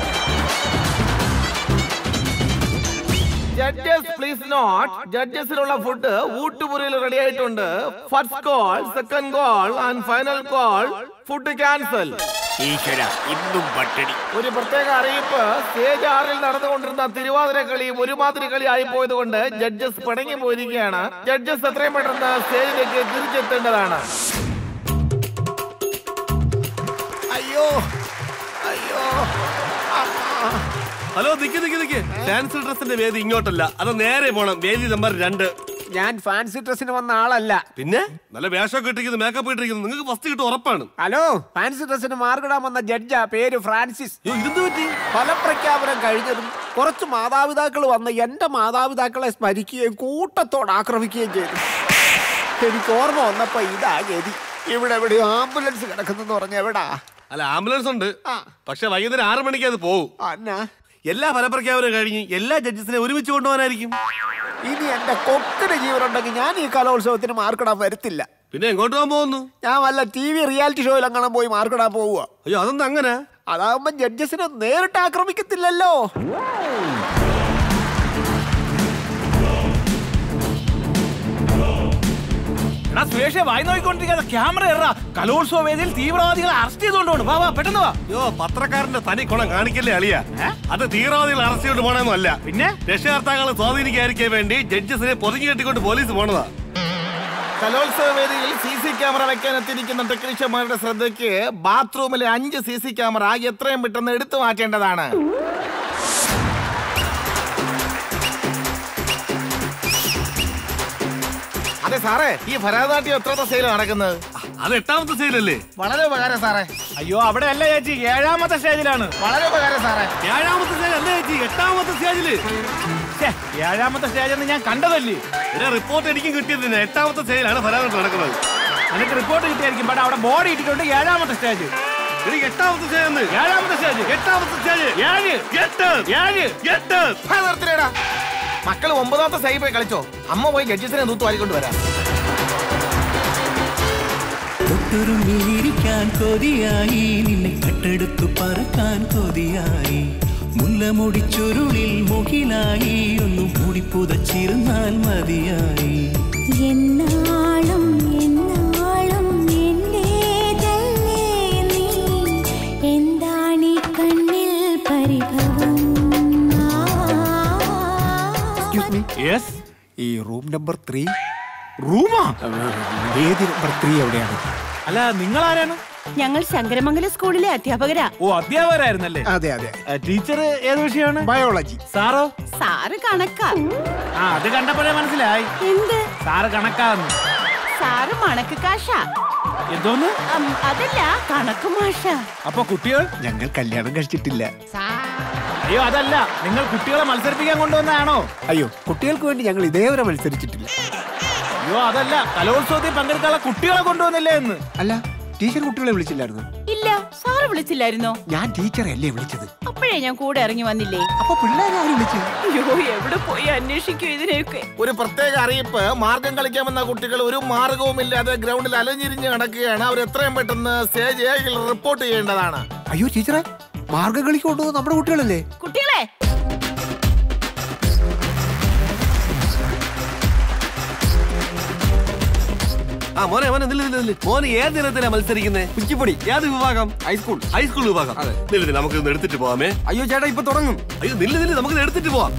ജഡ്ജസ് പ്ലീസ് നോട്ട് ജഡ്ജസിനുള്ള ഫുഡ് ഊട്ടുപുരയിൽ റെഡി ആയിട്ടുണ്ട് first call second call and final call food cancel ഈശ്വര ഇന്നും പട്ടിണി ഒരു പ്രത്യേക അറിയിപ്പ് സ്റ്റേജ് ആറിൽ നടന്നുകൊണ്ടിരുന്ന തിരുവാതിര കളിയും ഒരുമാതിരി കളി ആയി പോയത് കൊണ്ട് ജഡ്ജസ് പിണങ്ങി പോയിരിക്കുകയാണ് ജഡ്ജസ് എത്രയും പെട്ടെന്ന് സ്റ്റേജിലേക്ക് തിരിച്ചെത്തേണ്ടതാണ് അയ്യോ അയ്യോ ഹലോ നിക്ക് നിക്ക് നിക്ക് ഫാൻസി ഡ്രസ്സിന്റെ വേദി ഇങ്ങോട്ടല്ല അത് നേരെ പോണം വേദി നമ്പർ രണ്ട് ഞാൻ ഫാൻസി ഡ്രസ്സിന് വന്ന ആളല്ല പിന്നെ നല്ല വേഷമൊക്കെ ഇട്ടിരിക്കുന്നു മേക്കപ്പ് ഇട്ടിരിക്കുന്നു നിങ്ങൾക്ക് ഫസ്റ്റ് കിട്ടും ഉറപ്പാണ് ഹലോ ഫാൻസി ഡ്രസ്സിന് മാർക്കിടാൻ വന്ന ജഡ്ജാ പേര് ഫ്രാൻസിസ് ഇതെന്ത് പറ്റി ഫലപ്രഖ്യാപനം കഴിഞ്ഞതും കുറച്ച് മാതാപിതാക്കൾ വന്ന് എന്റെ മാതാപിതാക്കളെ സ്മരിക്കുകയും കൂട്ടത്തോട് ആക്രമിക്കുകയും ചെയ്തു എനിക്ക് ഓർമ്മ വന്നപ്പോ ഇതാ ഗതി ഇവിടെ എവിടെയോ ആംബുലൻസ് കിടക്കുന്നെന്ന് പറഞ്ഞ എവിടാ അല്ല ആംബുലൻസ് ഉണ്ട് പക്ഷെ വൈകുന്നേരം ആറ് മണിക്ക് അത് പോകും അന്നാ എല്ലാ ഫലപ്രഖ്യാപനം കഴിഞ്ഞ് എല്ലാ ജഡ്ജസിനെ ഒരുമിച്ച് കൊണ്ടുപോകാനായിരിക്കും ഇനി എന്റെ കൊക്കിന് ജീവനുണ്ടെങ്കിൽ ഞാൻ ഈ കലോത്സവത്തിന് മാർക്കിടാൻ വരത്തില്ല പിന്നെ എങ്ങോട്ട് പോകാൻ പോകുന്നു ഞാൻ വല്ല ടി വി റിയാലിറ്റി ഷോയിൽ അങ്ങനെ പോയി മാർക്കിടാൻ പോവുക അയ്യോ അതെന്താ അങ്ങനെ അതാവുമ്പോ ജഡ്ജസിനെ നേരിട്ട് ആക്രമിക്കത്തില്ലല്ലോ എടാ സുരേഷെ വായി നോക്കിക്കൊണ്ടിരിക്കാതെ ക്യാമറ എറാ കലോത്സവ വേദിയിൽ തീവ്രവാദികളെ അറസ്റ്റ് ചെയ്തുകൊണ്ടുപോകണം വാ വാ പെട്ടെന്ന് വാ അയ്യോ പത്രക്കാരന്റെ തനി കുണം കാണിക്കല്ലേ അളിയ അത് തീവ്രവാദികൾ അറസ്റ്റ് ചെയ്തുകൊണ്ട് പോണെന്നും അല്ല പിന്നെ രക്ഷകർത്താക്കളെ സ്വാധീനിക്കാതിരിക്കാൻ വേണ്ടി ജഡ്ജസിനെ പൊതിഞ്ഞു കെട്ടിക്കൊണ്ട് പോലീസ് പോണതാ കലോത്സവ വേദിയിൽ സി സി ക്യാമറ വെക്കാൻ എത്തിയിരിക്കുന്ന ടെക്നീഷ്യന്മാരുടെ ശ്രദ്ധയ്ക്ക് ബാത്റൂമിലെ അഞ്ച് സി സി ക്യാമറ എത്രയും പെട്ടെന്ന് എടുത്തു മാറ്റേണ്ടതാണ് അതെ സാറേ ഈ ഭരതനാട്യം എത്രാമത്തെ സെയിൽ നടക്കുന്നത് അത് എട്ടാമത്തെ സെയിലല്ലേ വളരെ ഉപകാരം സാറേ അയ്യോ അവിടെ അല്ല ചേച്ചി ഏഴാമത്തെ സ്റ്റേജിലാണ് വളരെ ഉപകാരം സാറേ ഏഴാമത്തെ സ്റ്റേജ് അല്ലേ ചേച്ചി എട്ടാമത്തെ സ്റ്റേജില് ഛേ, ഏഴാമത്തെ സ്റ്റേജ് എന്ന് ഞാൻ കണ്ടതല്ലേ റിപ്പോർട്ട് എനിക്കും കിട്ടിയതിന് എട്ടാമത്തെ സ്റ്റേജിലാണ് ഭരതനാട്യം നടക്കുന്നത് നിനക്ക് റിപ്പോർട്ട് കിട്ടിയായിരിക്കും പക്ഷെ അവിടെ ബോർഡ് ഇട്ടിട്ടുണ്ട് ഏഴാമത്തെ സ്റ്റേജ് എനിക്ക് എട്ടാമത്തെ സ്റ്റേജ് ഏഴാമത്തെ സ്റ്റേജ് എട്ടാമത്തെ സ്റ്റേജ് ഏഴ് എട്ട് ഏഴ് എട്ട് ആ, നിർത്തിയിടെടാ. മക്കള് ഒമ്പതാമത്തെ സൈ പോയി കളിച്ചോ അമ്മ പോയി ജഡ്ജസിനെ തൂത്ത് വാരിക്കൊണ്ട് വരാം തൊട്ടുരുമ്മിയിരിക്കാൻ കൊതിയായി നിന്നെ കട്ടെടുത്തു പറക്കാൻ കൊതിയായി മുല്ലമുടി ചുരുളിൽ മുകിലായി ഒന്നു മൂടി പുതച്ചിരുന്നാൽ മതിയായി എന്നാളും എന്നാളും എന്റേതല്ലേ നീ എന്താണീ കണ്ണിൽ പരിഭവം യെസ് ഈ റൂം നമ്പർ ത്രീ റൂമാ വേദി നമ്പർ ത്രീ എവിടെയാണ് അല്ല നിങ്ങൾ ആരാണ് ഞങ്ങൾ ശങ്കരമംഗലം സ്കൂളിലെ അധ്യാപകരാ ഓ അധ്യാപകരായിരുന്നല്ലേ അതെ അതെ ടീച്ചർ ഏത് വിഷയമാണ് ബയോളജി സാറോ സാറ് കണക്കാ ആ അത് കണ്ടപ്പോഴേ മനസ്സിലായി എന്ത് സാറ് കണക്കാന്ന് സാറ് മണക്ക് കാശാ എന്തോന്ന് അം, അതല്ല കണക്ക് മാഷ അപ്പൊ കുട്ടികൾ ഞങ്ങൾ കല്യാണം കഴിച്ചിട്ടില്ല അയ്യോ അതല്ല നിങ്ങൾ കുട്ടികളെ മത്സരിപ്പിക്കാൻ കൊണ്ടുവന്നതാണോ അയ്യോ കുട്ടികൾക്ക് വേണ്ടി ഞങ്ങൾ ഇതേവരെ മത്സരിച്ചിട്ടില്ല അയ്യോ അതല്ല കലോത്സവത്തിൽ പങ്കെടുക്കാനുള്ള കുട്ടികളെ കൊണ്ടുവന്നില്ലേ എന്ന് അല്ല ടീച്ചർ കുട്ടികളെ വിളിച്ചില്ലായിരുന്നു ഇല്ല സാറ് വിളിച്ചില്ലായിരുന്നോ ഞാൻ ടീച്ചറെ അല്ലേ വിളിച്ചത് അപ്പോഴേ ഞാൻ കൂടെ ഇറങ്ങി വന്നില്ലേ അപ്പൊ പിള്ളേരെ ആരും വിളിച്ചു അയ്യോ എവിടെ പോയി അന്വേഷിക്കും ഇതിനെയൊക്കെ ഒരു പ്രത്യേക അറിയിപ്പ് മാർഗം കളിക്കാമെന്ന കുട്ടികൾ ഒരു മാർഗവുമില്ലാതെ ഗ്രൗണ്ടിൽ അലഞ്ഞിരിഞ്ഞ് നടക്കുകയാണ് അവർ എത്രയും പെട്ടെന്ന് സ്റ്റേജ് ഏഴിൽ റിപ്പോർട്ട് ചെയ്യേണ്ടതാണ് അയ്യോ ടീച്ചറെ മാർഗം കളിക്ക് കൊണ്ടുപോകുന്നത് നമ്മുടെ കുട്ടികളല്ലേ കുട്ടികളെ ആ മോനെ മോനെ നില്ല് നില്ല് നില്ല് മോനെ ഏത് ഇനത്തിലാ മത്സരിക്കുന്നത് കുച്ചിപ്പൊടി ഏത് വിഭാഗം ഹൈസ്കൂൾ ഹൈസ്കൂൾ വിഭാഗം നില്ല് നില്ല് നമുക്ക് ഇന്ന് എടുത്തിട്ട് പോവാമേ അയ്യോ ചേട്ടാ ഇപ്പൊ തുടങ്ങും അയ്യോ നില്ല് നില്ല് നമുക്ക് ഇത് എടുത്തിട്ട് പോവാം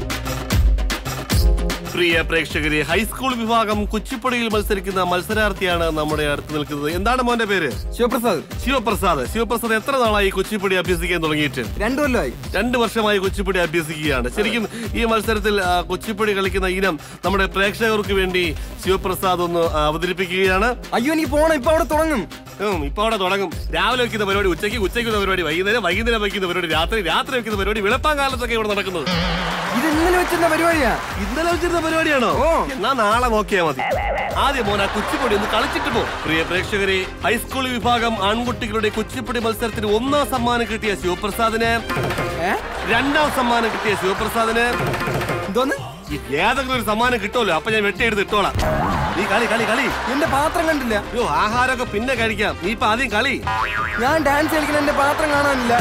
പ്രിയ പ്രേക്ഷകരെ ഹൈസ്കൂൾ വിഭാഗം കുച്ചിപ്പുടിയിൽ മത്സരിക്കുന്ന മത്സരാർത്ഥിയാണ് നമ്മുടെ അടുത്ത് നിൽക്കുന്നത് എന്താണ് മോന്റെ പേര് ശിവപ്രസാദ് ശിവപ്രസാദ് ശിവപ്രസാദ് എത്ര നാളായി കുച്ചിപ്പുടി അഭ്യസിക്കാൻ തുടങ്ങിയിട്ട് രണ്ടു കൊല്ലമായി രണ്ട് വർഷമായി കുച്ചിപ്പുടി അഭ്യസിക്കുകയാണ് ശരിക്കും ഈ മത്സരത്തിൽ ആ, കുച്ചിപ്പുടി കളിക്കുന്ന ഇനം നമ്മുടെ പ്രേക്ഷകർക്ക് വേണ്ടി ശിവപ്രസാദ് ഒന്ന് ആ, അവതരിപ്പിക്കുകയാണ് അയ്യോ എനിക്ക് പോണം ഇപ്പൊ അവിടെ തുടങ്ങും ഉം, ഇപ്പൊ അവിടെ തുടങ്ങും രാവിലെ വെക്കുന്ന പരിപാടി ഉച്ചയ്ക്ക് ഉച്ചയ്ക്ക് വെക്കുന്ന പരിപാടി വൈകുന്നേരം വൈകുന്നേരം വെക്കുന്ന പരിപാടി രാത്രി രാത്രി വെക്കുന്ന പരിപാടി വെളുപ്പാൻ കാലത്തൊക്കെ ഇവിടെ നടക്കുന്നത് ഇത് ഇന്നലെ വെച്ചിരുന്ന പരിപാടിയാ ഇന്നലെ വെച്ചിരുന്ന പരിപാടിയാണോ എന്നാ നാളെ നോക്കിയാ മതി ആദ്യം മോൻ ആ കുച്ചിപ്പൊടി ഒന്ന് കളിച്ചിട്ട് പോ പ്രിയ പ്രേക്ഷകരെ ഹൈസ്കൂൾ വിഭാഗം ആൺകുട്ടികളുടെ കുച്ചിപ്പൊടി മത്സരത്തിന് ഒന്നാം സമ്മാനം കിട്ടിയ ശിവപ്രസാദിന് രണ്ടാം സമ്മാനം കിട്ടിയ ശിവപ്രസാദിന് ഏതെങ്കിലും ഒരു സമ്മാനം കിട്ടുമല്ലോ അപ്പൊ ഞാൻ വെട്ടിയെടുത്ത് ഇട്ടോളാം നീ കളി കളി കളി എന്റെ പാത്രം കണ്ടില്ല അയ്യോ ആഹാരമൊക്കെ പിന്നെ കഴിക്കാം നീ ഇപ്പൊ ആദ്യം കളി ഞാൻ ഡാൻസ് കളിക്കുന്ന എന്റെ പാത്രം കാണാനില്ല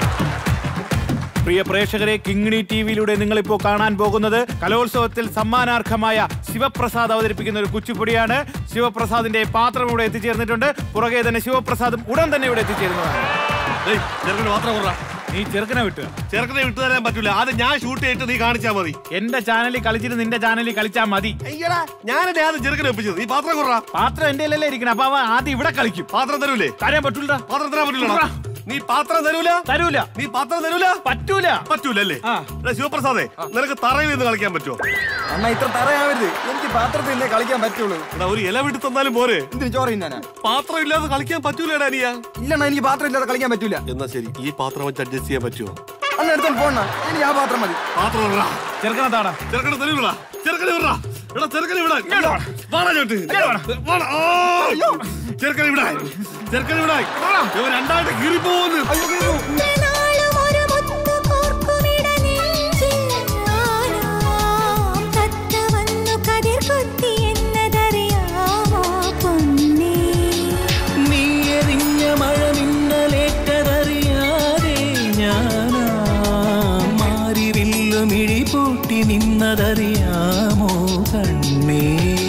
പ്രിയ പ്രേക്ഷകരെ കിങ്ങിണി ടി വിയിലൂടെ നിങ്ങളിപ്പോ കാണാൻ പോകുന്നത് കലോത്സവത്തിൽ സമ്മാനാർഹമായ ശിവപ്രസാദ് അവതരിപ്പിക്കുന്ന ഒരു കുച്ചിപ്പൊടിയാണ് ശിവപ്രസാദിന്റെ പാത്രം ഇവിടെ എത്തിച്ചേർന്നിട്ടുണ്ട് പുറകെ തന്നെ ശിവപ്രസാദും ഉടൻ തന്നെ ഇവിടെ എത്തിച്ചേരുന്നതാണ് ചെറുക്കന് മാത്രം കൊറ നീ ചെറുക്കനെ വിട്ടു ചെറുക്കനെ വിട്ടു തരാൻ പറ്റൂല ആദ്യം ഞാൻ ഷൂട്ട് ചെയ്തിട്ട് നീ കാണിച്ചാ മതി എന്റെ ചാനലിൽ കളിച്ചിട്ട് നിന്റെ ചാനലിൽ കളിച്ചാ മതി അയ്യടാ ഞാനെന്നെ ആദ്യം ചെറുക്കനെ ഒപ്പിച്ചത് നീ പാത്രം കൊറ പാത്രം എന്റെ അല്ലേ ഇരിക്കണം അപ്പൊ അവൻ ആദ്യം ഇവിടെ കളിക്കും പാത്രം തരൂലേ തരാൻ പറ്റൂല പാത്രം തരാൻ പറ്റൂല നീ പാത്രം തരൂല തരൂല നീ പാത്രം തരൂല പറ്റൂല പറ്റൂലല്ലേ എടാ ശിവപ്രസാദേ നിനക്ക് തറയിൽ നിന്ന് കളിക്കാൻ പറ്റുമോ അണ്ണാ ഇത്ര തറയാവരുത് എനിക്ക് പാത്രത്തിൽ നിന്നേ കളിക്കാൻ പറ്റുള്ളൂ എടാ ഒരു ഇല വിട്ട് തന്നാലും പോരെ എന്തിനു ചോറ് തിന്നാനാ പാത്രം ഇല്ലാതെ കളിക്കാൻ പറ്റൂലടാ നീയാ ഇല്ലണ്ണ എനിക്ക് പാത്രം ഇല്ലാതെ കളിക്കാൻ പറ്റൂല എന്നാ ശരി ഈ പാത്രം വെച്ച് അഡ്ജസ്റ്റ് ചെയ്യാൻ പറ്റുമോ അണ്ണ എടുത്തോണ്ട് പോണ എനിക്ക് ആ പാത്രം മതി പാത്രം ഇടടാ. ചെറുക്കനെ താടാ ചെറുക്കനെ തരൂലടാ ചെറുക്കനെ വിടടാ എടാ ചെറുക്കനെ വിടാ വാടാ ചോട്ട് വാടാ. ആ! ചെറുക്കനെ വിടാ ചെറുക്കനെ വിടാ ഇവ രണ്ടായിട്ട് കീറി പോകുന്നു നാളും ഒരു മുത്ത് കോർക്കുമിട നെഞ്ചിൽ ആരാം തത്ത വന്നു കതിർ കൊത്തി എന്നതറിയാമോ പൊന്നേ നീ എറിഞ്ഞ മഴ മിന്നലേറ്റതറിയാതെ ഞാനാ മാറിവില്ലു മിഴി പൂട്ടി നിന്നതറിയാമോ കണ്ണേ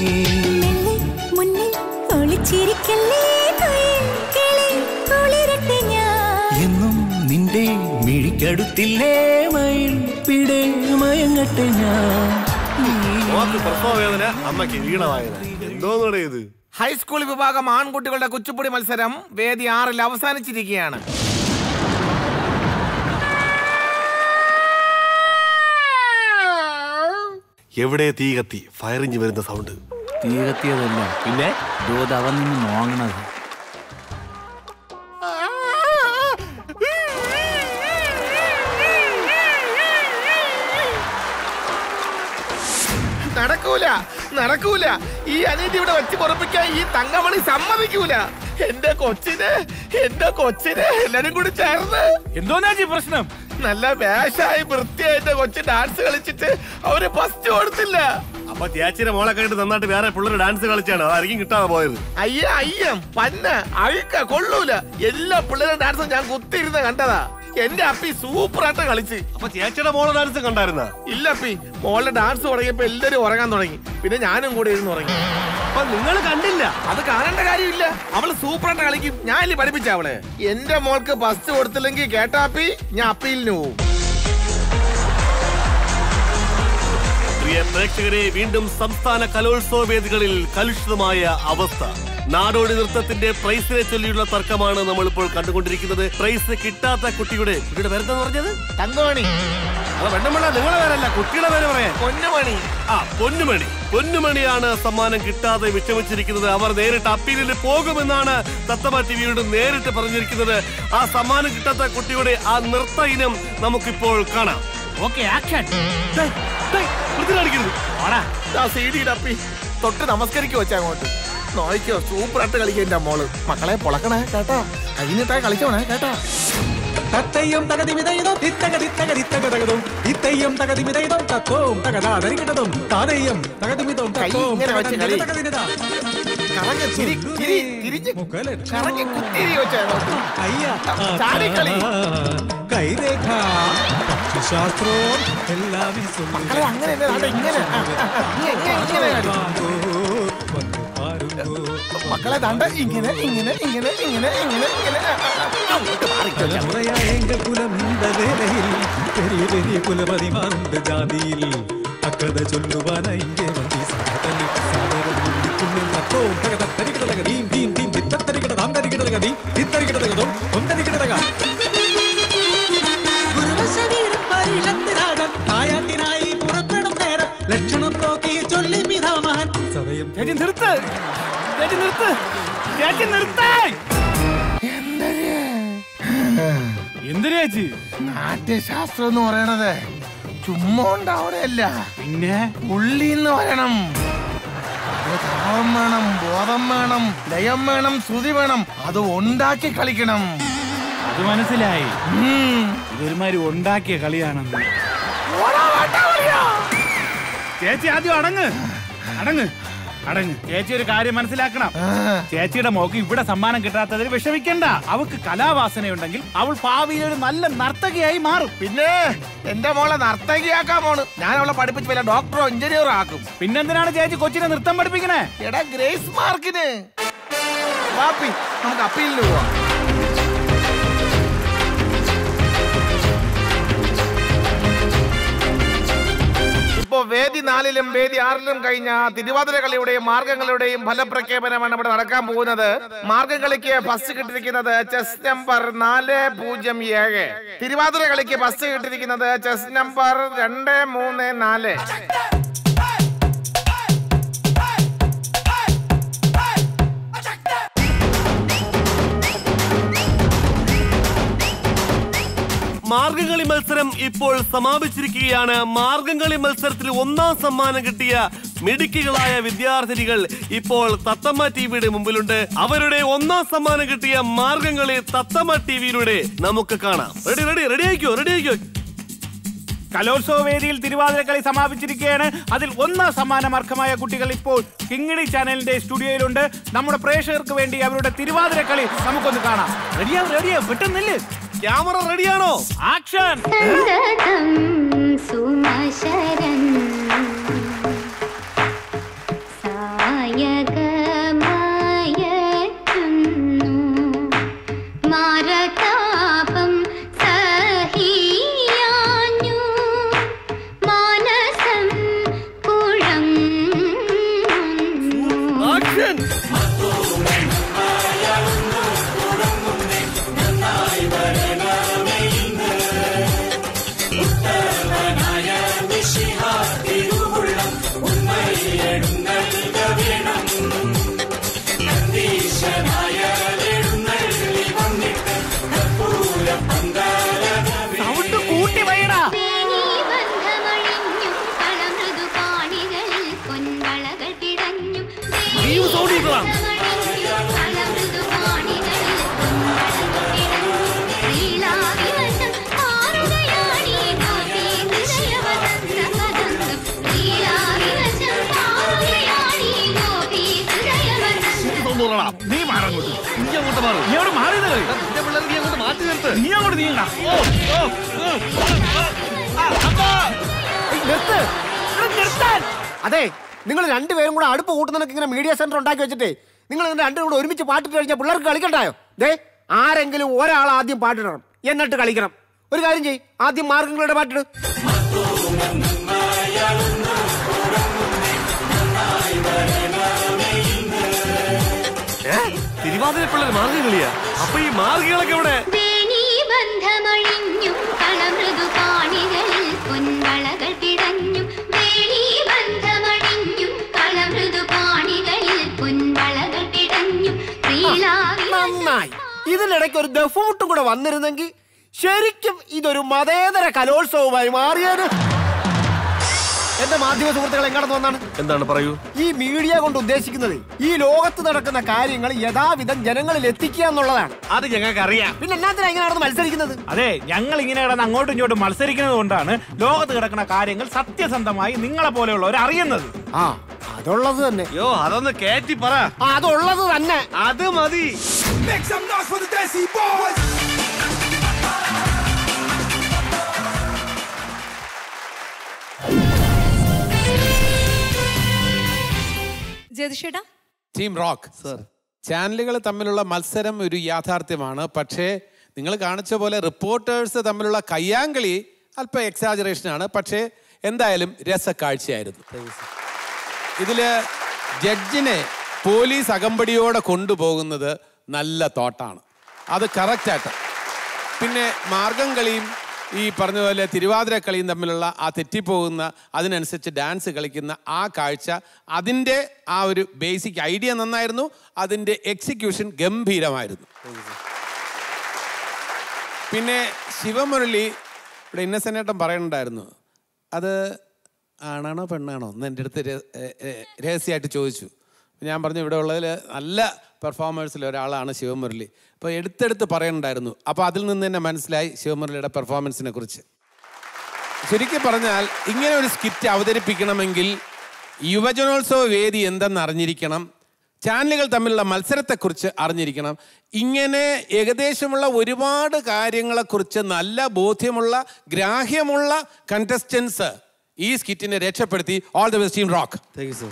മുന്നിൽ ഒളിച്ചിരിക്കല്ലേ കുയിൽ കിളി കുളിരട്ടെ ഞാൻ എന്നും നിന്റെ മിഴിക്കടുത്തില്ലേ മയിൽ പിടേ മയങ്ങട്ടെ ഞാൻ മോക്ക് പ്രസവ വേദന അമ്മയ്ക്ക് വീണവായന എന്തോന്നടേ ഇത് ഹൈസ്കൂൾ വിഭാഗം ആൺകുട്ടികളുടെ കുച്ചിപ്പുടി മത്സരം വേദി ആറിൽ അവസാനിച്ചിരിക്കുകയാണ് എവിടെ തീ കത്തി ഫയറിഞ്ച് വരുന്ന സൗണ്ട് തീ കത്തിയതല്ല പിന്നെ ദൂതവൻ നിന്ന് മോങ്ങണത് നടക്കൂല നടക്കൂല ഈ അനീതി ഇവിടെ വെച്ച് പൊറപ്പിക്കാൻ ഈ തങ്കമണി സമ്മതിക്കൂല എന്റെ കൊച്ചിന് എന്റെ കൊച്ചിന് എല്ലാരും കൂടി ചേർന്ന് എന്തോന്നാ ജി പ്രശ്നം നല്ല വേഷായി വൃത്തിയായിട്ട് കൊച്ചു ഡാൻസ് കളിച്ചിട്ട് അവര് ഫസ്റ്റ് കൊടുത്തില്ല അപ്പൊ ചേച്ചിയുടെ മോളെ കണ്ടിട്ട് നന്നായിട്ട് വേറെ പിള്ളേർ ഡാൻസ് കളിച്ചാണ് അതായിരിക്കും കിട്ടാതെ പോയത് അയ്യ അയ്യം പന്ന അഴുക്ക കൊള്ളൂല എല്ലാ പിള്ളേരുടെ ഡാൻസും ഞാൻ കുത്തിയിരുന്ന് കണ്ടതാ എന്റെ അപ്പി സൂപ്പറായിട്ട് കളിച്ച് അപ്പൊ ചേച്ചിയുടെ മോളെ ഡാൻസ് കണ്ടായിരുന്ന ഇല്ല അപ്പി മോളുടെ ഡാൻസ് തുടങ്ങിയപ്പോ എല്ലാരും ഉറങ്ങാൻ തുടങ്ങി പിന്നെ ഞാനും കൂടെ ഇരുന്ന് ഉറങ്ങി അപ്പൊ നിങ്ങൾ കണ്ടില്ല അത് കാണേണ്ട കാര്യമില്ല അവള് സൂപ്പറായിട്ട് കളിക്കും ഞാൻ ഇല്ലേ പഠിപ്പിച്ച അവളെ എന്റെ മോൾക്ക് ഫസ്റ്റ് കൊടുത്തില്ലെങ്കിൽ കേട്ടാപ്പി ഞാൻ അപ്പീലിന് പോവും പ്രിയ പ്രേക്ഷകരെ വീണ്ടും സംസ്ഥാന കലോത്സവ വേദികളിൽ കലുഷിതമായ അവസ്ഥ നാടോടി നൃത്തത്തിന്റെ പ്രൈസിനെ ചൊല്ലിയുള്ള തർക്കമാണ് നമ്മൾ ഇപ്പോൾ കണ്ടുകൊണ്ടിരിക്കുന്നത് പ്രൈസ് കിട്ടാത്ത കുട്ടിയുടെ കുട്ടിയുടെ പേരെന്താ പറഞ്ഞത് തങ്കമണി അത് വെണ്ണമണ്ണ നിങ്ങളെ പേരല്ല കുട്ടിയുടെ പേര് പറയാൻ പൊന്നുമണി ആ പൊന്നുമണി പൊന്നുമണിയാണ് സമ്മാനം കിട്ടാതെ വിഷമിച്ചിരിക്കുന്നത് അവർ നേരിട്ട് അപ്പീലിൽ പോകുമെന്നാണ് തത്തമ ടിവിയോട് നേരിട്ട് പറഞ്ഞിരിക്കുന്നത് ആ സമ്മാനം കിട്ടാത്ത കുട്ടിയുടെ ആ നൃത്ത ഇനം നമുക്കിപ്പോൾ കാണാം ഓക്കെ ആക്ഷൻ കാണിക്കരുത് സിഡിയുടെ അപ്പി തൊട്ട് നമസ്കരിക്കോ വെച്ചാ അങ്ങോട്ട് നോക്കിയോ സൂപ്പറായിട്ട് കളിക്കും എന്റെ മോള് മക്കളെ പൊളക്കണേ കേട്ടാ കഴിഞ്ഞിട്ടാ കളിച്ചോണേ കേട്ടാ തത്തയ്യം തകതിമിതൈതോ തിത്തക തിത്തക തിത്തക തകതും തിത്തയ്യം തകതിമിതൈതോ തത്തോം തകതാ ധരിക്കട്ടതും താതയ്യം തകതിമിതോം തത്തോം ഇങ്ങനെ വെച്ച് കളി. തകതിമിതതാ കറങ്ങി തിരി തിരി തിരിഞ്ഞ് കറങ്ങി കുത്തിരി വെച്ചാ അങ്ങോട്ട് ചാടിക്കളി കൈരേഖ ശാസ്ത്രം എല്ലാം മക്കളെ അങ്ങനെ തന്നെ, ദാണ്ടെ ഇങ്ങനെ ആ, ആ, ഇങ്ങനെ, ഇങ്ങനെ, ഇങ്ങനെ കളി. മക്കളെ ദാണ്ട ഇങ്ങനെ ഇങ്ങനെ ഇങ്ങനെ ഇങ്ങനെ ഇങ്ങനെ ഇങ്ങനെ ആ, ആ, ആ, അങ്ങോട്ട് മാറിക്കോ ചാ. முறையா எங்க குலம் இந்த வேலையில் பெரிய பெரிய குலபதிமாருண்டு ஜாதியில் அக்கதை சொல்லுவான இங்கே வந்து சாதனை சாதனை தத்தோம் தகத தரிக்கிடதக தீம் தீம் தீம் தித்தரிக்கிட தாம் தரிக்கிடதக தீம் தித்தரிக்கிடதகதோ ஒந்தரிக்கிடதக തായാട്ടിനായി പുറപ്പെടും നേരം ലക്ഷണം നോക്കി ചൊല്ലി പിതാമഹൻ സദയം ചേച്ചി നിർത്ത് ചേച്ചി നിർത്ത് ചേച്ചി നിർത്തേ എന്തിനാ ചേച്ചി നാട്യശാസ്ത്രം എന്ന് പറയണത് ചുമ്മാ ഉണ്ടാവണല്ല പിന്നെ ഉള്ളി എന്ന് പറയണം അത് താളം വേണം ബോധം വേണം ലയം വേണം ശ്രുതി വേണം അത് ഉണ്ടാക്കി കളിക്കണം അത് മനസ്സിലായി ഇതൊരുമാതിരി ഉണ്ടാക്കിയ കളിയാണെന്ന് ചേച്ചി ആദ്യം അടങ്ങ് അടങ്ങ് അടങ്ങ് ചേച്ചി ഒരു കാര്യം മനസ്സിലാക്കണം ചേച്ചിയുടെ മോക്ക് ഇവിടെ സമ്മാനം കിട്ടാത്തതിൽ വിഷമിക്കണ്ട അവൾക്ക് കലാവാസനയുണ്ടെങ്കിൽ അവൾ ഭാവിയിൽ ഒരു നല്ല നർത്തകിയായി മാറും പിന്നെ എന്റെ മോളെ നർത്തകിയാക്കാൻ പോണ് ഞാൻ അവളെ പഠിപ്പിച്ച് വല്ല ഡോക്ടറോ എഞ്ചിനീയറോ ആക്കും പിന്നെന്തിനാണ് ചേച്ചി കൊച്ചിനെ നൃത്തം പഠിപ്പിക്കണേ എടാ ഗ്രേസ് മാർക്കിന് വാപ്പി നമുക്ക് അപ്പീലിന് പോവാം ഇപ്പോ വേദി നാലിലും വേദി ആറിലും കഴിഞ്ഞ തിരുവാതിര കളിയുടെയും മാർഗങ്ങളുടെയും ഫലപ്രഖ്യാപനമാണ് ഇവിടെ നടക്കാൻ പോകുന്നത് മാർഗംകളിക്ക് ഫസ്റ്റ് കിട്ടിയിരിക്കുന്നത് ചെസ് നമ്പർ നാല് പൂജ്യം ഏഴ് തിരുവാതിര കളിക്ക് ഫസ്റ്റ് കിട്ടിയിരിക്കുന്നത് ചെസ് നമ്പർ രണ്ട് മൂന്ന് നാല് മാർഗംകളി മത്സരം ഇപ്പോൾ സമാപിച്ചിരിക്കുകയാണ് മാർഗംകളി മത്സരത്തിൽ ഒന്നാം സമ്മാനം കിട്ടിയ മിടുക്കികളായ വിദ്യാർത്ഥിനികൾ ഇപ്പോൾ തത്തമ്മ ടിവിയുടെ മുമ്പിലുണ്ട് അവരുടെ ഒന്നാം സമ്മാനം കിട്ടിയ മാർഗംകളി തത്തമ്മ ടിവിയിലൂടെ നമുക്ക് കാണാം റെഡി റെഡി റെഡി ആയിക്കോ റെഡി ആയിക്കോ കലോത്സവ വേദിയിൽ തിരുവാതിരക്കളി സമാപിച്ചിരിക്കുകയാണ് അതിൽ ഒന്നാം സമ്മാനം അർഹമായ കുട്ടികൾ ഇപ്പോൾ കിങ്ങിണി ചാനലിന്റെ സ്റ്റുഡിയോയിലുണ്ട് നമ്മുടെ പ്രേക്ഷകർക്ക് വേണ്ടി അവരുടെ തിരുവാതിരക്കളി നമുക്കൊന്ന് കാണാം റെഡിയാ റെഡിയാ പെട്ടെന്നില്ലേ ക്യാമറ റെഡിയാണോ ആക്ഷൻ സുമശരൻ സായകമായറ്റുന്നു മാരതാപം സഹിയാഞ്ഞു മാനസം കുഴങ്ങുന്നു സൗണ്ട് കൂട്ടി വയ്യടാ ബന്ധമഴിഞ്ഞും കളമൃദു കാണികളിൽ പൊൻവളകൾ പിടഞ്ഞും നീയും സൗണ്ട് ചെയ്തതാ കളമൃദു കാണികളിൽ പൊൻവളകൾ പിടഞ്ഞും ശ്രീലാവിവശം പാറുകയാണീ ഗോപി ഹൃദയവസന്ത പദന്തം ശ്രീലാവിവശം പാറുകയാണീ ഗോപി ഹൃദയവസന്ത നീ മാറങ്ങോട്ട് നീ അങ്ങോട്ട് മാറും നീ അവിടെ മാറി നീ അങ്ങോട്ട് മാറ്റി നിർത്ത് നീ അങ്ങോട്ട് നീങ്ങ നിർത്ത് നിർത്താൻ അതെ നിങ്ങൾ രണ്ടുപേരും കൂടെ അടുപ്പ് കൂട്ടുന്നതിനൊക്കെ ഇങ്ങനെ മീഡിയ സെന്റർ ഉണ്ടാക്കി വെച്ചിട്ടേ നിങ്ങൾ ഇങ്ങനെ രണ്ടും കൂടെ ഒരുമിച്ച് പാട്ടിട്ട് കഴിഞ്ഞാൽ പിള്ളേർക്ക് കളിക്കണ്ടായോ ദേ ആരെങ്കിലും ഒരാൾ ആദ്യം പാട്ടിടണം എന്നിട്ട് കളിക്കണം ഒരു കാര്യം ചെയ് ആദ്യം മാർഗങ്ങളുടെ പാട്ടിട് തിരുവാതിര പിള്ളേർ മാർഗംകളിയാ അപ്പൊ ഈ മാർഗികളൊക്കെ എവിടെ വേണീ ബന്ധമഴിഞ്ഞും കളമൃദു കാണികളിൽ പൊൻവളകൾ പിടഞ്ഞും വേണീ ബന്ധമഴിഞ്ഞും കളമൃദു കാണികളിൽ പൊൻവളകൾ പിടഞ്ഞും ശ്രീലാവി നന്നായി ഇതിനിടയ്ക്ക് ഒരു ദഫൂട്ടും കൂടെ വന്നിരുന്നെങ്കിൽ ശരിക്കും ഇതൊരു മതേതര കലോത്സവമായി മാറിയത് എന്റെ മാധ്യമ സുഹൃത്തുക്കൾ എങ്ങോട്ട് വന്നാണ് എന്താണ് പറയൂ ഈ മീഡിയ കൊണ്ട് ഉദ്ദേശിക്കുന്നത് ഈ ലോകത്ത് നടക്കുന്ന കാര്യങ്ങൾ യഥാവിധം ജനങ്ങളിൽ എത്തിക്കുക എന്നുള്ളതാണ് അത് ഞങ്ങൾക്ക് അറിയാം പിന്നെ എന്നാത്തിനാ ഇങ്ങനെ നടന്ന് മത്സരിക്കുന്നത് അതെ ഞങ്ങൾ ഇങ്ങനെ കിടന്ന് അങ്ങോട്ടും ഇങ്ങോട്ടും മത്സരിക്കുന്നത് കൊണ്ടാണ് ലോകത്ത് കിടക്കുന്ന കാര്യങ്ങൾ സത്യസന്ധമായി നിങ്ങളെ പോലെയുള്ളവർ അറിയുന്നത് ആ അതുള്ളത് തന്നെ യോ അതൊന്ന് കേറ്റി പറ ആ, അതുള്ളത് തന്നെ അത് മതി Make some noise for the Desi Boys. ജ്യോതിഷേട്ടാ ടീം റോക്ക് സർ ചാനലുകൾ തമ്മിലുള്ള മത്സരം ഒരു യാഥാർത്ഥ്യമാണ് പക്ഷേ നിങ്ങൾ കാണിച്ച പോലെ റിപ്പോർട്ടേഴ്സ് തമ്മിലുള്ള കയ്യാങ്കളി അല്പം എക്സാജറേഷനാണ് പക്ഷേ എന്തായാലും രസക്കാഴ്ചയായിരുന്നു ഇതിൽ ജഡ്ജിനെ പോലീസ് അകമ്പടിയോടെ കൊണ്ടുപോകുന്നത് നല്ല തോട്ടാണ് അത് കറക്റ്റായിട്ട് പിന്നെ മാർഗം കളിയും ഈ പറഞ്ഞ പോലെ തിരുവാതിര കളിയും തമ്മിലുള്ള ആ തെറ്റിപ്പോകുന്ന അതിനനുസരിച്ച് ഡാൻസ് കളിക്കുന്ന ആ കാഴ്ച അതിൻ്റെ ആ ഒരു ബേസിക് ഐഡിയ നന്നായിരുന്നു അതിൻ്റെ എക്സിക്യൂഷൻ ഗംഭീരമായിരുന്നു പിന്നെ ശിവമുരളി ഇവിടെ ഇന്നസെന്നേട്ടൻ പറയുന്നുണ്ടായിരുന്നു അത് ആണാണോ പെണ്ണാണോ എന്ന് എൻ്റെ അടുത്ത് ര- ഏ- ഏ- രഹസ്യമായിട്ട് ചോദിച്ചു ഞാൻ പറഞ്ഞു ഇവിടെ ഉള്ളതിൽ നല്ല പെർഫോമേഴ്സിൽ ഒരാളാണ് ശിവമുരളി അപ്പോൾ എടുത്തെടുത്ത് പറയുന്നുണ്ടായിരുന്നു അപ്പോൾ അതിൽ നിന്ന് തന്നെ മനസ്സിലായി ശിവമുരളിയുടെ പെർഫോമൻസിനെ കുറിച്ച് ശരിക്കും പറഞ്ഞാൽ ഇങ്ങനെ ഒരു സ്കിറ്റ് അവതരിപ്പിക്കണമെങ്കിൽ യുവജനോത്സവ വേദി എന്തെന്ന് അറിഞ്ഞിരിക്കണം ചാനലുകൾ തമ്മിലുള്ള മത്സരത്തെക്കുറിച്ച് അറിഞ്ഞിരിക്കണം ഇങ്ങനെ ഏകദേശമുള്ള ഒരുപാട് കാര്യങ്ങളെക്കുറിച്ച് നല്ല ബോധ്യമുള്ള ഗ്രാഹ്യമുള്ള കണ്ടസ്റ്റൻസ് ഈ സ്കിറ്റിനെ രക്ഷപ്പെടുത്തി all the best team rock thank you sir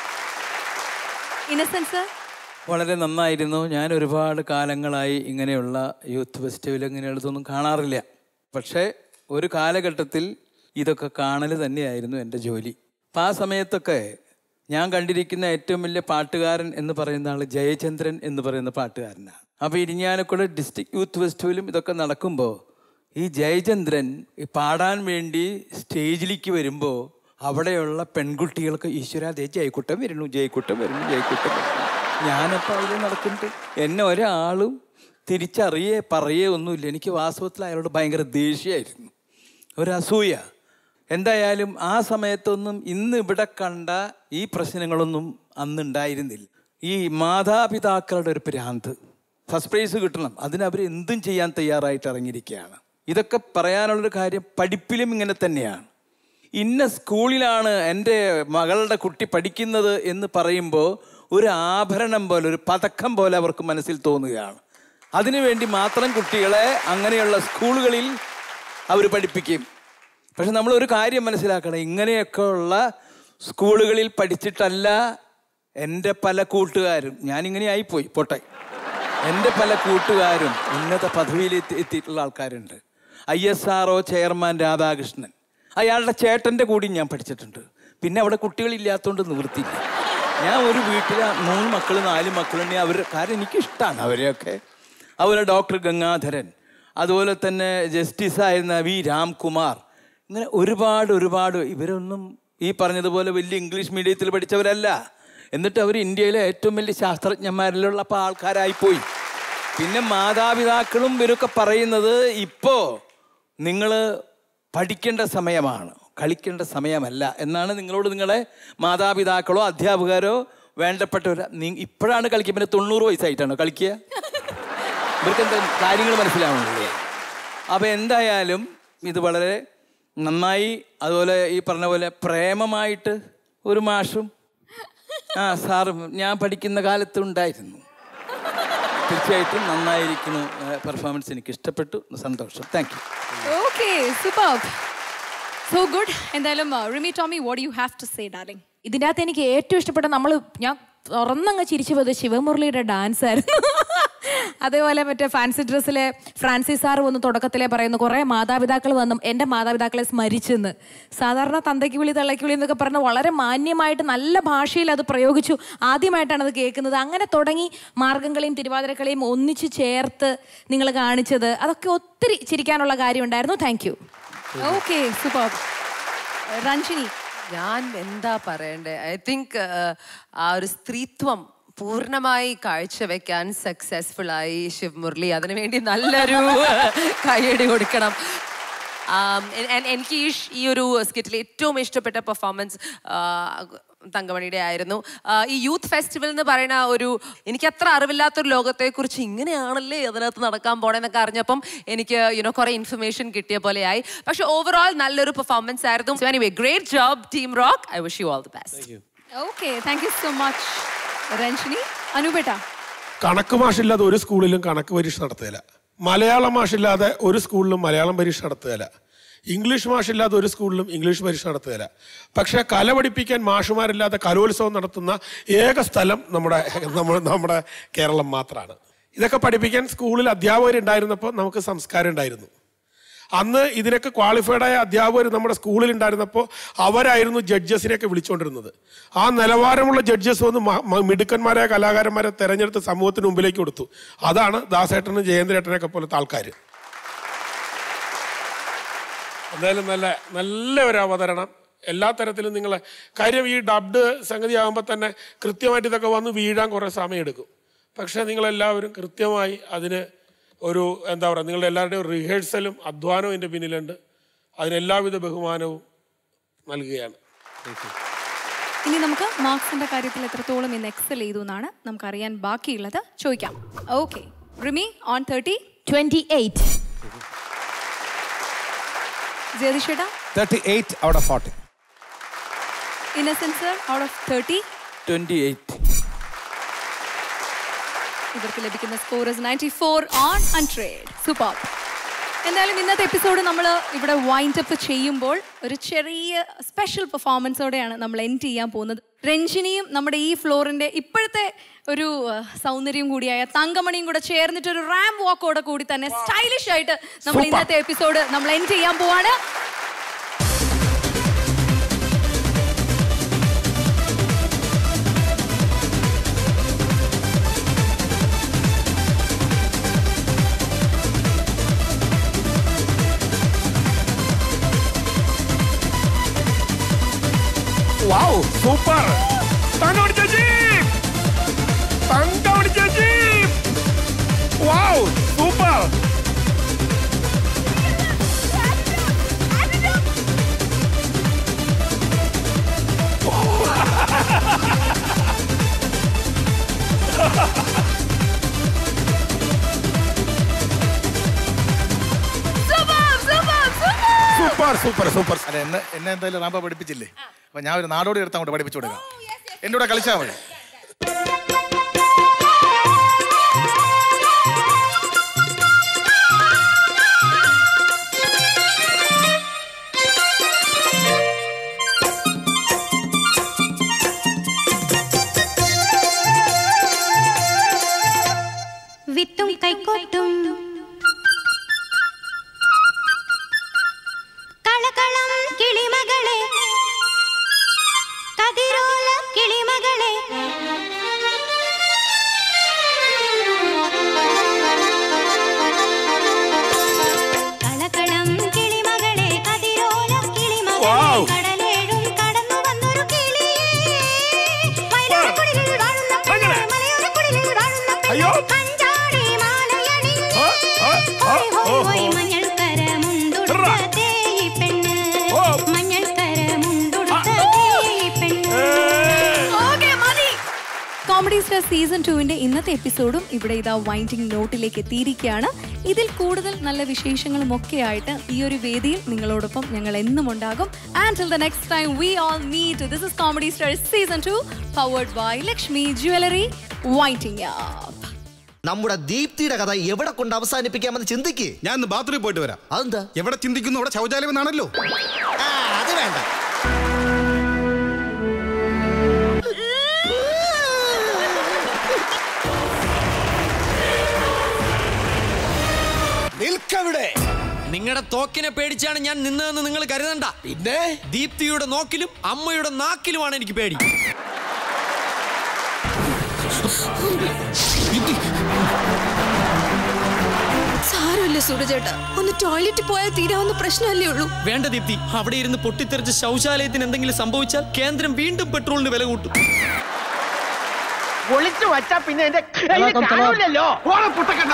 Innocent വളരെ നന്നായിരുന്നു ഞാൻ ഒരുപാട് കാലങ്ങളായി ഇങ്ങനെയുള്ള യൂത്ത് ഫെസ്റ്റിവൽ ഇങ്ങനെയുള്ളതൊന്നും കാണാറില്ല പക്ഷേ ഒരു കാലഘട്ടത്തിൽ ഇതൊക്കെ കാണൽ തന്നെയായിരുന്നു എൻ്റെ ജോലി അപ്പം ആ സമയത്തൊക്കെ ഞാൻ കണ്ടിരിക്കുന്ന ഏറ്റവും വലിയ പാട്ടുകാരൻ എന്ന് പറയുന്ന ആൾ ജയചന്ദ്രൻ എന്ന് പറയുന്ന പാട്ടുകാരനാണ് അപ്പോൾ ഇരിഞ്ഞാലക്കുട ഡിസ്ട്രിക്ട് യൂത്ത് ഫെസ്റ്റിവലും ഇതൊക്കെ നടക്കുമ്പോൾ ഈ ജയചന്ദ്രൻ ഈ പാടാൻ വേണ്ടി സ്റ്റേജിലേക്ക് വരുമ്പോൾ അവിടെയുള്ള പെൺകുട്ടികൾക്ക് ഈശ്വര ദേ ജയക്കുട്ടൻ വരുന്നു ജയക്കുട്ടൻ വരുന്നു ജയക്കുട്ടൻ വരുന്നു ഞാനപ്പോൾ അതിൽ നടക്കുന്നുണ്ട് എന്നെ ഒരാളും തിരിച്ചറിയേ പറയേ ഒന്നുമില്ല എനിക്ക് വാസ്തവത്തിൽ അയാളോട് ഭയങ്കര ദേഷ്യമായിരുന്നു ഒരു അസൂയ എന്തായാലും ആ സമയത്തൊന്നും ഇന്ന് ഇവിടെ കണ്ട ഈ പ്രശ്നങ്ങളൊന്നും അന്ന് ഉണ്ടായിരുന്നില്ല ഈ മാതാപിതാക്കളുടെ ഒരു ഭ്രാന്ത് ഫസ്റ്റ് പ്രൈസ് കിട്ടണം അതിന് അവർ എന്തും ചെയ്യാൻ തയ്യാറായിട്ട് ഇറങ്ങിയിരിക്കുകയാണ് ഇതൊക്കെ പറയാനുള്ളൊരു കാര്യം പഠിപ്പിലും ഇങ്ങനെ തന്നെയാണ് ഇന്ന സ്കൂളിലാണ് എൻ്റെ മകളുടെ കുട്ടി പഠിക്കുന്നത് എന്ന് പറയുമ്പോൾ ഒരു ആഭരണം പോലെ ഒരു പതക്കം പോലെ അവർക്ക് മനസ്സിൽ തോന്നുകയാണ് അതിനുവേണ്ടി മാത്രം കുട്ടികളെ അങ്ങനെയുള്ള സ്കൂളുകളിൽ അവർ പഠിപ്പിക്കും പക്ഷെ നമ്മൾ ഒരു കാര്യം മനസ്സിലാക്കണം ഇങ്ങനെയൊക്കെ ഉള്ള സ്കൂളുകളിൽ പഠിച്ചിട്ടല്ല എൻ്റെ പല കൂട്ടുകാരും ഞാനിങ്ങനെ ആയിപ്പോയി പോട്ടെ എൻ്റെ പല കൂട്ടുകാരും ഉന്നത പദവിയിൽ എത്തി എത്തിയിട്ടുള്ള ആൾക്കാരുണ്ട് I S R O chairman Radhakrishnan അയാളുടെ ചേട്ടൻ്റെ കൂടി ഞാൻ പഠിച്ചിട്ടുണ്ട് പിന്നെ അവിടെ കുട്ടികളില്ലാത്തതുകൊണ്ട് നിവൃത്തിയില്ല ഞാൻ ഒരു വീട്ടിൽ മൂന്ന് മക്കൾ നാല് മക്കളുണ്ടെങ്കിൽ അവർ കാരണം എനിക്കിഷ്ടമാണ് അവരെയൊക്കെ അതുപോലെ ഡോക്ടർ ഗംഗാധരൻ അതുപോലെ തന്നെ ജസ്റ്റിസ് ആയിരുന്ന വി രാംകുമാർ ഇങ്ങനെ ഒരുപാട് ഒരുപാട് ഇവരൊന്നും ഈ പറഞ്ഞതുപോലെ വലിയ ഇംഗ്ലീഷ് മീഡിയത്തിൽ പഠിച്ചവരല്ല എന്നിട്ട് അവർ ഇന്ത്യയിലെ ഏറ്റവും വലിയ ശാസ്ത്രജ്ഞന്മാരിലുള്ള അപ്പോൾ ആൾക്കാരായിപ്പോയി പിന്നെ മാതാപിതാക്കളും ഇവരൊക്കെ പറയുന്നത് ഇപ്പോൾ നിങ്ങൾ പഠിക്കേണ്ട സമയമാണ് കളിക്കേണ്ട സമയമല്ല എന്നാണ് നിങ്ങളോട് നിങ്ങളെ മാതാപിതാക്കളോ അധ്യാപകരോ വേണ്ടപ്പെട്ടവരോ നീ ഇപ്പോഴാണ് കളിക്കുക പിന്നെ തൊണ്ണൂറ് വയസ്സായിട്ടാണോ കളിക്കുക ഇവർക്ക് എന്താ കാര്യങ്ങൾ മനസ്സിലാവുന്നില്ലേ അപ്പോൾ എന്തായാലും ഇത് വളരെ നന്നായി അതുപോലെ ഈ പറഞ്ഞ പോലെ പ്രേമമായിട്ട് ഒരു മാഷും ആ സാറും ഞാൻ പഠിക്കുന്ന കാലത്ത് ഉണ്ടായിരുന്നു തീർച്ചയായിട്ടും നന്നായിരിക്കുന്നു പെർഫോമൻസ് എനിക്ക് ഇഷ്ടപ്പെട്ടു സന്തോഷം thank you okay super so good എന്തായാലും Rimi Tomy what you have to say darling ഇതിൻ്റെ അകത്ത് എനിക്ക് ഏറ്റവും ഇഷ്ടപ്പെട്ട നമ്മൾ ഞാൻ തുറന്നങ്ങ് ചിരിച്ചു പോയത് ശിവമുരളിയുടെ ഡാൻസ് ആയിരുന്നു അതേപോലെ മറ്റേ ഫാൻസി ഡ്രസ്സിലെ ഫ്രാൻസിസ് സാർ വന്ന് തുടക്കത്തിലെ പറയുന്നു കുറേ മാതാപിതാക്കൾ വന്നും എൻ്റെ മാതാപിതാക്കളെ സ്മരിച്ചെന്ന് സാധാരണ തന്തയ്ക്ക് വിളി തള്ളയ്ക്ക് വിളി എന്നൊക്കെ പറഞ്ഞ് വളരെ മാന്യമായിട്ട് നല്ല ഭാഷയിൽ അത് പ്രയോഗിച്ചു ആദ്യമായിട്ടാണ് അത് കേൾക്കുന്നത് അങ്ങനെ തുടങ്ങി മാർഗംകളിയും തിരുവാതിരക്കളിയും ഒന്നിച്ച് ചേർത്ത് നിങ്ങൾ കാണിച്ചത് അതൊക്കെ ഒത്തിരി ചിരിക്കാനുള്ള കാര്യമുണ്ടായിരുന്നു thank you okay super Ranjini ഞാൻ എന്താ പറയണ്ടേ ഐ തിങ്ക് ആ ഒരു സ്ത്രീത്വം പൂർണ്ണമായി കാഴ്ചവെക്കാൻ സക്സസ്ഫുൾ ആയി ശിവമുരളി അതിനുവേണ്ടി നല്ലൊരു കൈയടി കൊടുക്കണം എനിക്ക് ഈ ഷ്- ഈ ഒരു സ്കിറ്റിൽ ഏറ്റവും ഇഷ്ടപ്പെട്ട പെർഫോമൻസ് തങ്കമണിയുടെ ആയിരുന്നു ആ, ഈ യൂത്ത് ഫെസ്റ്റിവൽ എന്ന് പറയുന്ന ഒരു എനിക്ക് അത്ര അറിവില്ലാത്തൊരു ലോകത്തെക്കുറിച്ച് ഇങ്ങനെയാണല്ലേ അതിനകത്ത് നടക്കാൻ പോണെന്നൊക്കെ അറിഞ്ഞപ്പം എനിക്ക് യുനോ കുറെ ഇൻഫർമേഷൻ കിട്ടിയ പോലെയായി പക്ഷെ ഓവറോൾ നല്ലൊരു പെർഫോമൻസ് ആയിരുന്നു anyway great job team rock I wish you all the best okay thank you so much Ranjini അനുപേട്ട കണക്ക് മാഷില്ലാതെ ഒരു സ്കൂളിലും കണക്ക് പരീക്ഷ നടത്തുകയില്ല മലയാളം മാഷില്ലാതെ ഒരു സ്കൂളിലും മലയാളം പരീക്ഷ നടത്തുകയില്ല ഇംഗ്ലീഷ് മാഷില്ലാതെ ഒരു സ്കൂളിലും ഇംഗ്ലീഷ് പരീക്ഷ നടത്തുകയില്ല പക്ഷേ കല പഠിപ്പിക്കാൻ മാഷുമാരില്ലാതെ കലോത്സവം നടത്തുന്ന ഏക സ്ഥലം നമ്മുടെ നമ്മുടെ നമ്മുടെ കേരളം മാത്രമാണ് ഇതൊക്കെ പഠിപ്പിക്കാൻ സ്കൂളിൽ അധ്യാപകരുണ്ടായിരുന്നപ്പോൾ നമുക്ക് സംസ്കാരം ഉണ്ടായിരുന്നു അന്ന് ഇതിനൊക്കെ ക്വാളിഫൈഡ് ആയ അധ്യാപകർ നമ്മുടെ സ്കൂളിൽ ഉണ്ടായിരുന്നപ്പോൾ അവരായിരുന്നു ജഡ്ജസിനെയൊക്കെ വിളിച്ചുകൊണ്ടിരുന്നത് ആ നിലവാരമുള്ള ജഡ്ജസ് വന്ന് മ- മ- മിടുക്കന്മാരായ കലാകാരന്മാരെ തെരഞ്ഞെടുത്ത് സമൂഹത്തിന് മുമ്പിലേക്ക് കൊടുത്തു അതാണ് ദാസേട്ടനും ജയേന്ദ്രേട്ടനൊക്കെ പോലത്തെ ആൾക്കാർ എന്തായാലും നല്ല നല്ല ഒരു അവതരണം എല്ലാ തരത്തിലും നിങ്ങൾ കാര്യം ഈ ഡബ്ഡ് സംഗതി ആകുമ്പോൾ തന്നെ കൃത്യമായിട്ട് ഇതൊക്കെ വന്ന് വീഴാൻ കുറേ സമയമെടുക്കും പക്ഷേ നിങ്ങളെല്ലാവരും കൃത്യമായി അതിന് ഒരു എന്താ പറയുക നിങ്ങളുടെ എല്ലാവരുടെയും റിഹേഴ്സലും അധ്വാനവും ഇതിൻ്റെ പിന്നിലുണ്ട് അതിന് എല്ലാവിധ ബഹുമാനവും നൽകുകയാണ് ഇനി നമുക്ക് മാർക്സിന്റെ കാര്യത്തിൽ എത്രത്തോളം ഇന്ന് എക്സൽ ചെയ്തു എന്നാണ് നമുക്ക് അറിയാൻ ബാക്കിയുള്ളത് ചോദിക്കാം okay Rimi on thirty twenty eight ജയതിഷേട്ടാ thirty eight out of forty Innocent sir out of thirty twenty eight ഇവർക്ക് ലഭിക്കുന്ന score ninety four on hundred super എന്തായാലും ഇന്നത്തെ എപ്പിസോഡ് നമ്മൾ ഇവിടെ വൈൻഡ് അപ്പ് ചെയ്യുമ്പോൾ ഒരു ചെറിയ സ്പെഷ്യൽ പെർഫോമൻസോടെയാണ് നമ്മൾ എൻഡ് ചെയ്യാൻ പോകുന്നത് രഞ്ജിനിയും നമ്മുടെ ഈ ഫ്ലോറിന്റെ ഇപ്പോഴത്തെ ഒരു അഹ്, സൗന്ദര്യം കൂടിയായ തങ്കമണിയും കൂടെ ചേർന്നിട്ട് ഒരു റാം വാക്കോടെ കൂടി തന്നെ സ്റ്റൈലിഷ് ആയിട്ട് നമ്മൾ Super. ഇന്നത്തെ എപ്പിസോഡ് നമ്മൾ എൻഡ് ചെയ്യാൻ പോവാണ് വൗ സൂപ്പർ തങ്കമണി ചേച്ചി തങ്കമണി ചേച്ചി wow super super super super അല്ല എന്നെ എന്നെ എന്തായാലും റാമ്പ പഠിപ്പിച്ചില്ലേ അപ്പൊ ഞാൻ ഒരു നാടോടി എടുത്ത് അങ്ങോട്ട് പഠിപ്പിച്ചു കൊടുക്കാം എന്റെ കൂടെ കളിച്ചാൽ മതി വിത്തും കൈക്കോട്ടും കളകളം കിളിമകളെ കതിരോല കിളിമകളെ കളകളം കിളിമകളെ കതിരോല കിളിമകളെ Wow. കടലേഴും കടന്നു വന്നൊരു കിളിയേ വയലോരക്കുടിലിൽ വാഴുന്ന പെണ്ണേ, മലയോരക്കുടിലിൽ വാഴുന്ന പെണ്ണേ, കഞ്ചാടി മാലയണിഞ്ഞ് ഹോയ് ഹോയ് ഹോയ് മഞ്ഞൾക്കര മുണ്ടുടുത്ത തേയി പെണ്ണ് മഞ്ഞൾക്കര മുണ്ടുടുത്ത തേയി പെണ്ണ് ഓക്കേ, മതി. കോമഡി സ്റ്റാർ സീസൺ ടുവിന്റെ ഇന്നത്തെ എപ്പിസോഡും ഇവിടെ ഇതാ വൈൻഡിങ് നോട്ടിലേക്ക് എത്തിയിരിക്കുകയാണ് ഇതിൽ കൂടുതൽ നല്ല വിശേഷങ്ങളും ഒക്കെ ആയിട്ട് ഈ ഒരു വേദിയിൽ നിങ്ങളോടൊപ്പം ഞങ്ങൾ എന്നും ഉണ്ടാകും and till the next time we all meet this is comedy star season two powered by Lakshmi jewellery winding നമ്മുടെ ദീപ്തിയുടെ കഥ എവിടെ കൊണ്ട് അവസാനിപ്പിക്കാമെന്ന് ചിന്തിക്ക് ഞാൻ ഇന്ന് ബാത്റൂമിൽ പോയിട്ട് വരാം അതെന്താ എവിടെ ചിന്തിക്കുന്നു അവിടെ ശൗചാലയം എന്നാണല്ലോ അത് വേണ്ട നിൽക്കവിടെ നിങ്ങളുടെ തോക്കിനെ പേടിച്ചാണ് ഞാൻ നിന്നതെന്ന് നിങ്ങൾ കരുതണ്ട പിന്നെ ദീപ്തിയുടെ നോക്കിലും അമ്മയുടെ നാക്കിലുമാണ് എനിക്ക് പേടി സാരമില്ല സൂരജേട്ടാ ഒന്ന് ടോയ്ലറ്റിൽ പോയാൽ തീരാവുന്ന പ്രശ്നമല്ലേ ഉള്ളൂ വേണ്ട ദീപ്തി അവിടെ ഇരുന്ന് പൊട്ടിത്തെറിച്ച് ശൗചാലയത്തിന് എന്തെങ്കിലും സംഭവിച്ചാൽ കേന്ദ്രം വീണ്ടും പെട്രോളിന് വില കൂട്ടും ഒളിച്ചു വച്ചാ പിന്നെ എന്റെ കയ്യിൽ കാണൂലല്ലോ ഓളെ പുട്ടക്കണ്ണ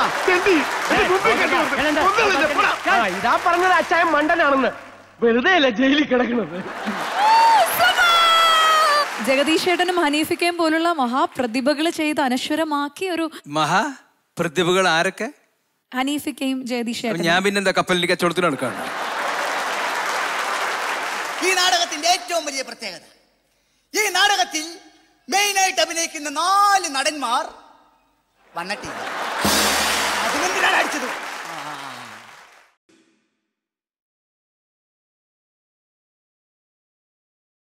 ഇതാ പറഞ്ഞത് അച്ചായൻ മണ്ടനാണെന്ന് വെറുതെ അല്ല ജയിലിൽ കിടക്കുന്നത് ജഗദീഷ് ചേട്ടനും ഹനീഫിക്കയും പോലുള്ള മഹാപ്രതിഭകൾ ചെയ്ത് അനശ്വരമാക്കിയ ഒരു മഹാ പ്രതിഭകൾ ആരൊക്കെ ഹനീഫിക്കയും ജഗദീഷ് അപ്പൊ ചേട്ടനും ഞാൻ പിന്നെ എന്താ കപ്പലിൽ കച്ചവടത്തിന് നടക്കാണ് ഈ നാടകത്തിന്റെ ഏറ്റവും വലിയ പ്രത്യേകത ഈ നാടകത്തിൽ മെയിനായിട്ട് അഭിനയിക്കുന്ന നാല് നടന്മാർ വന്നിട്ടില്ല അതിനെന്തിനാണ് അടിച്ചത്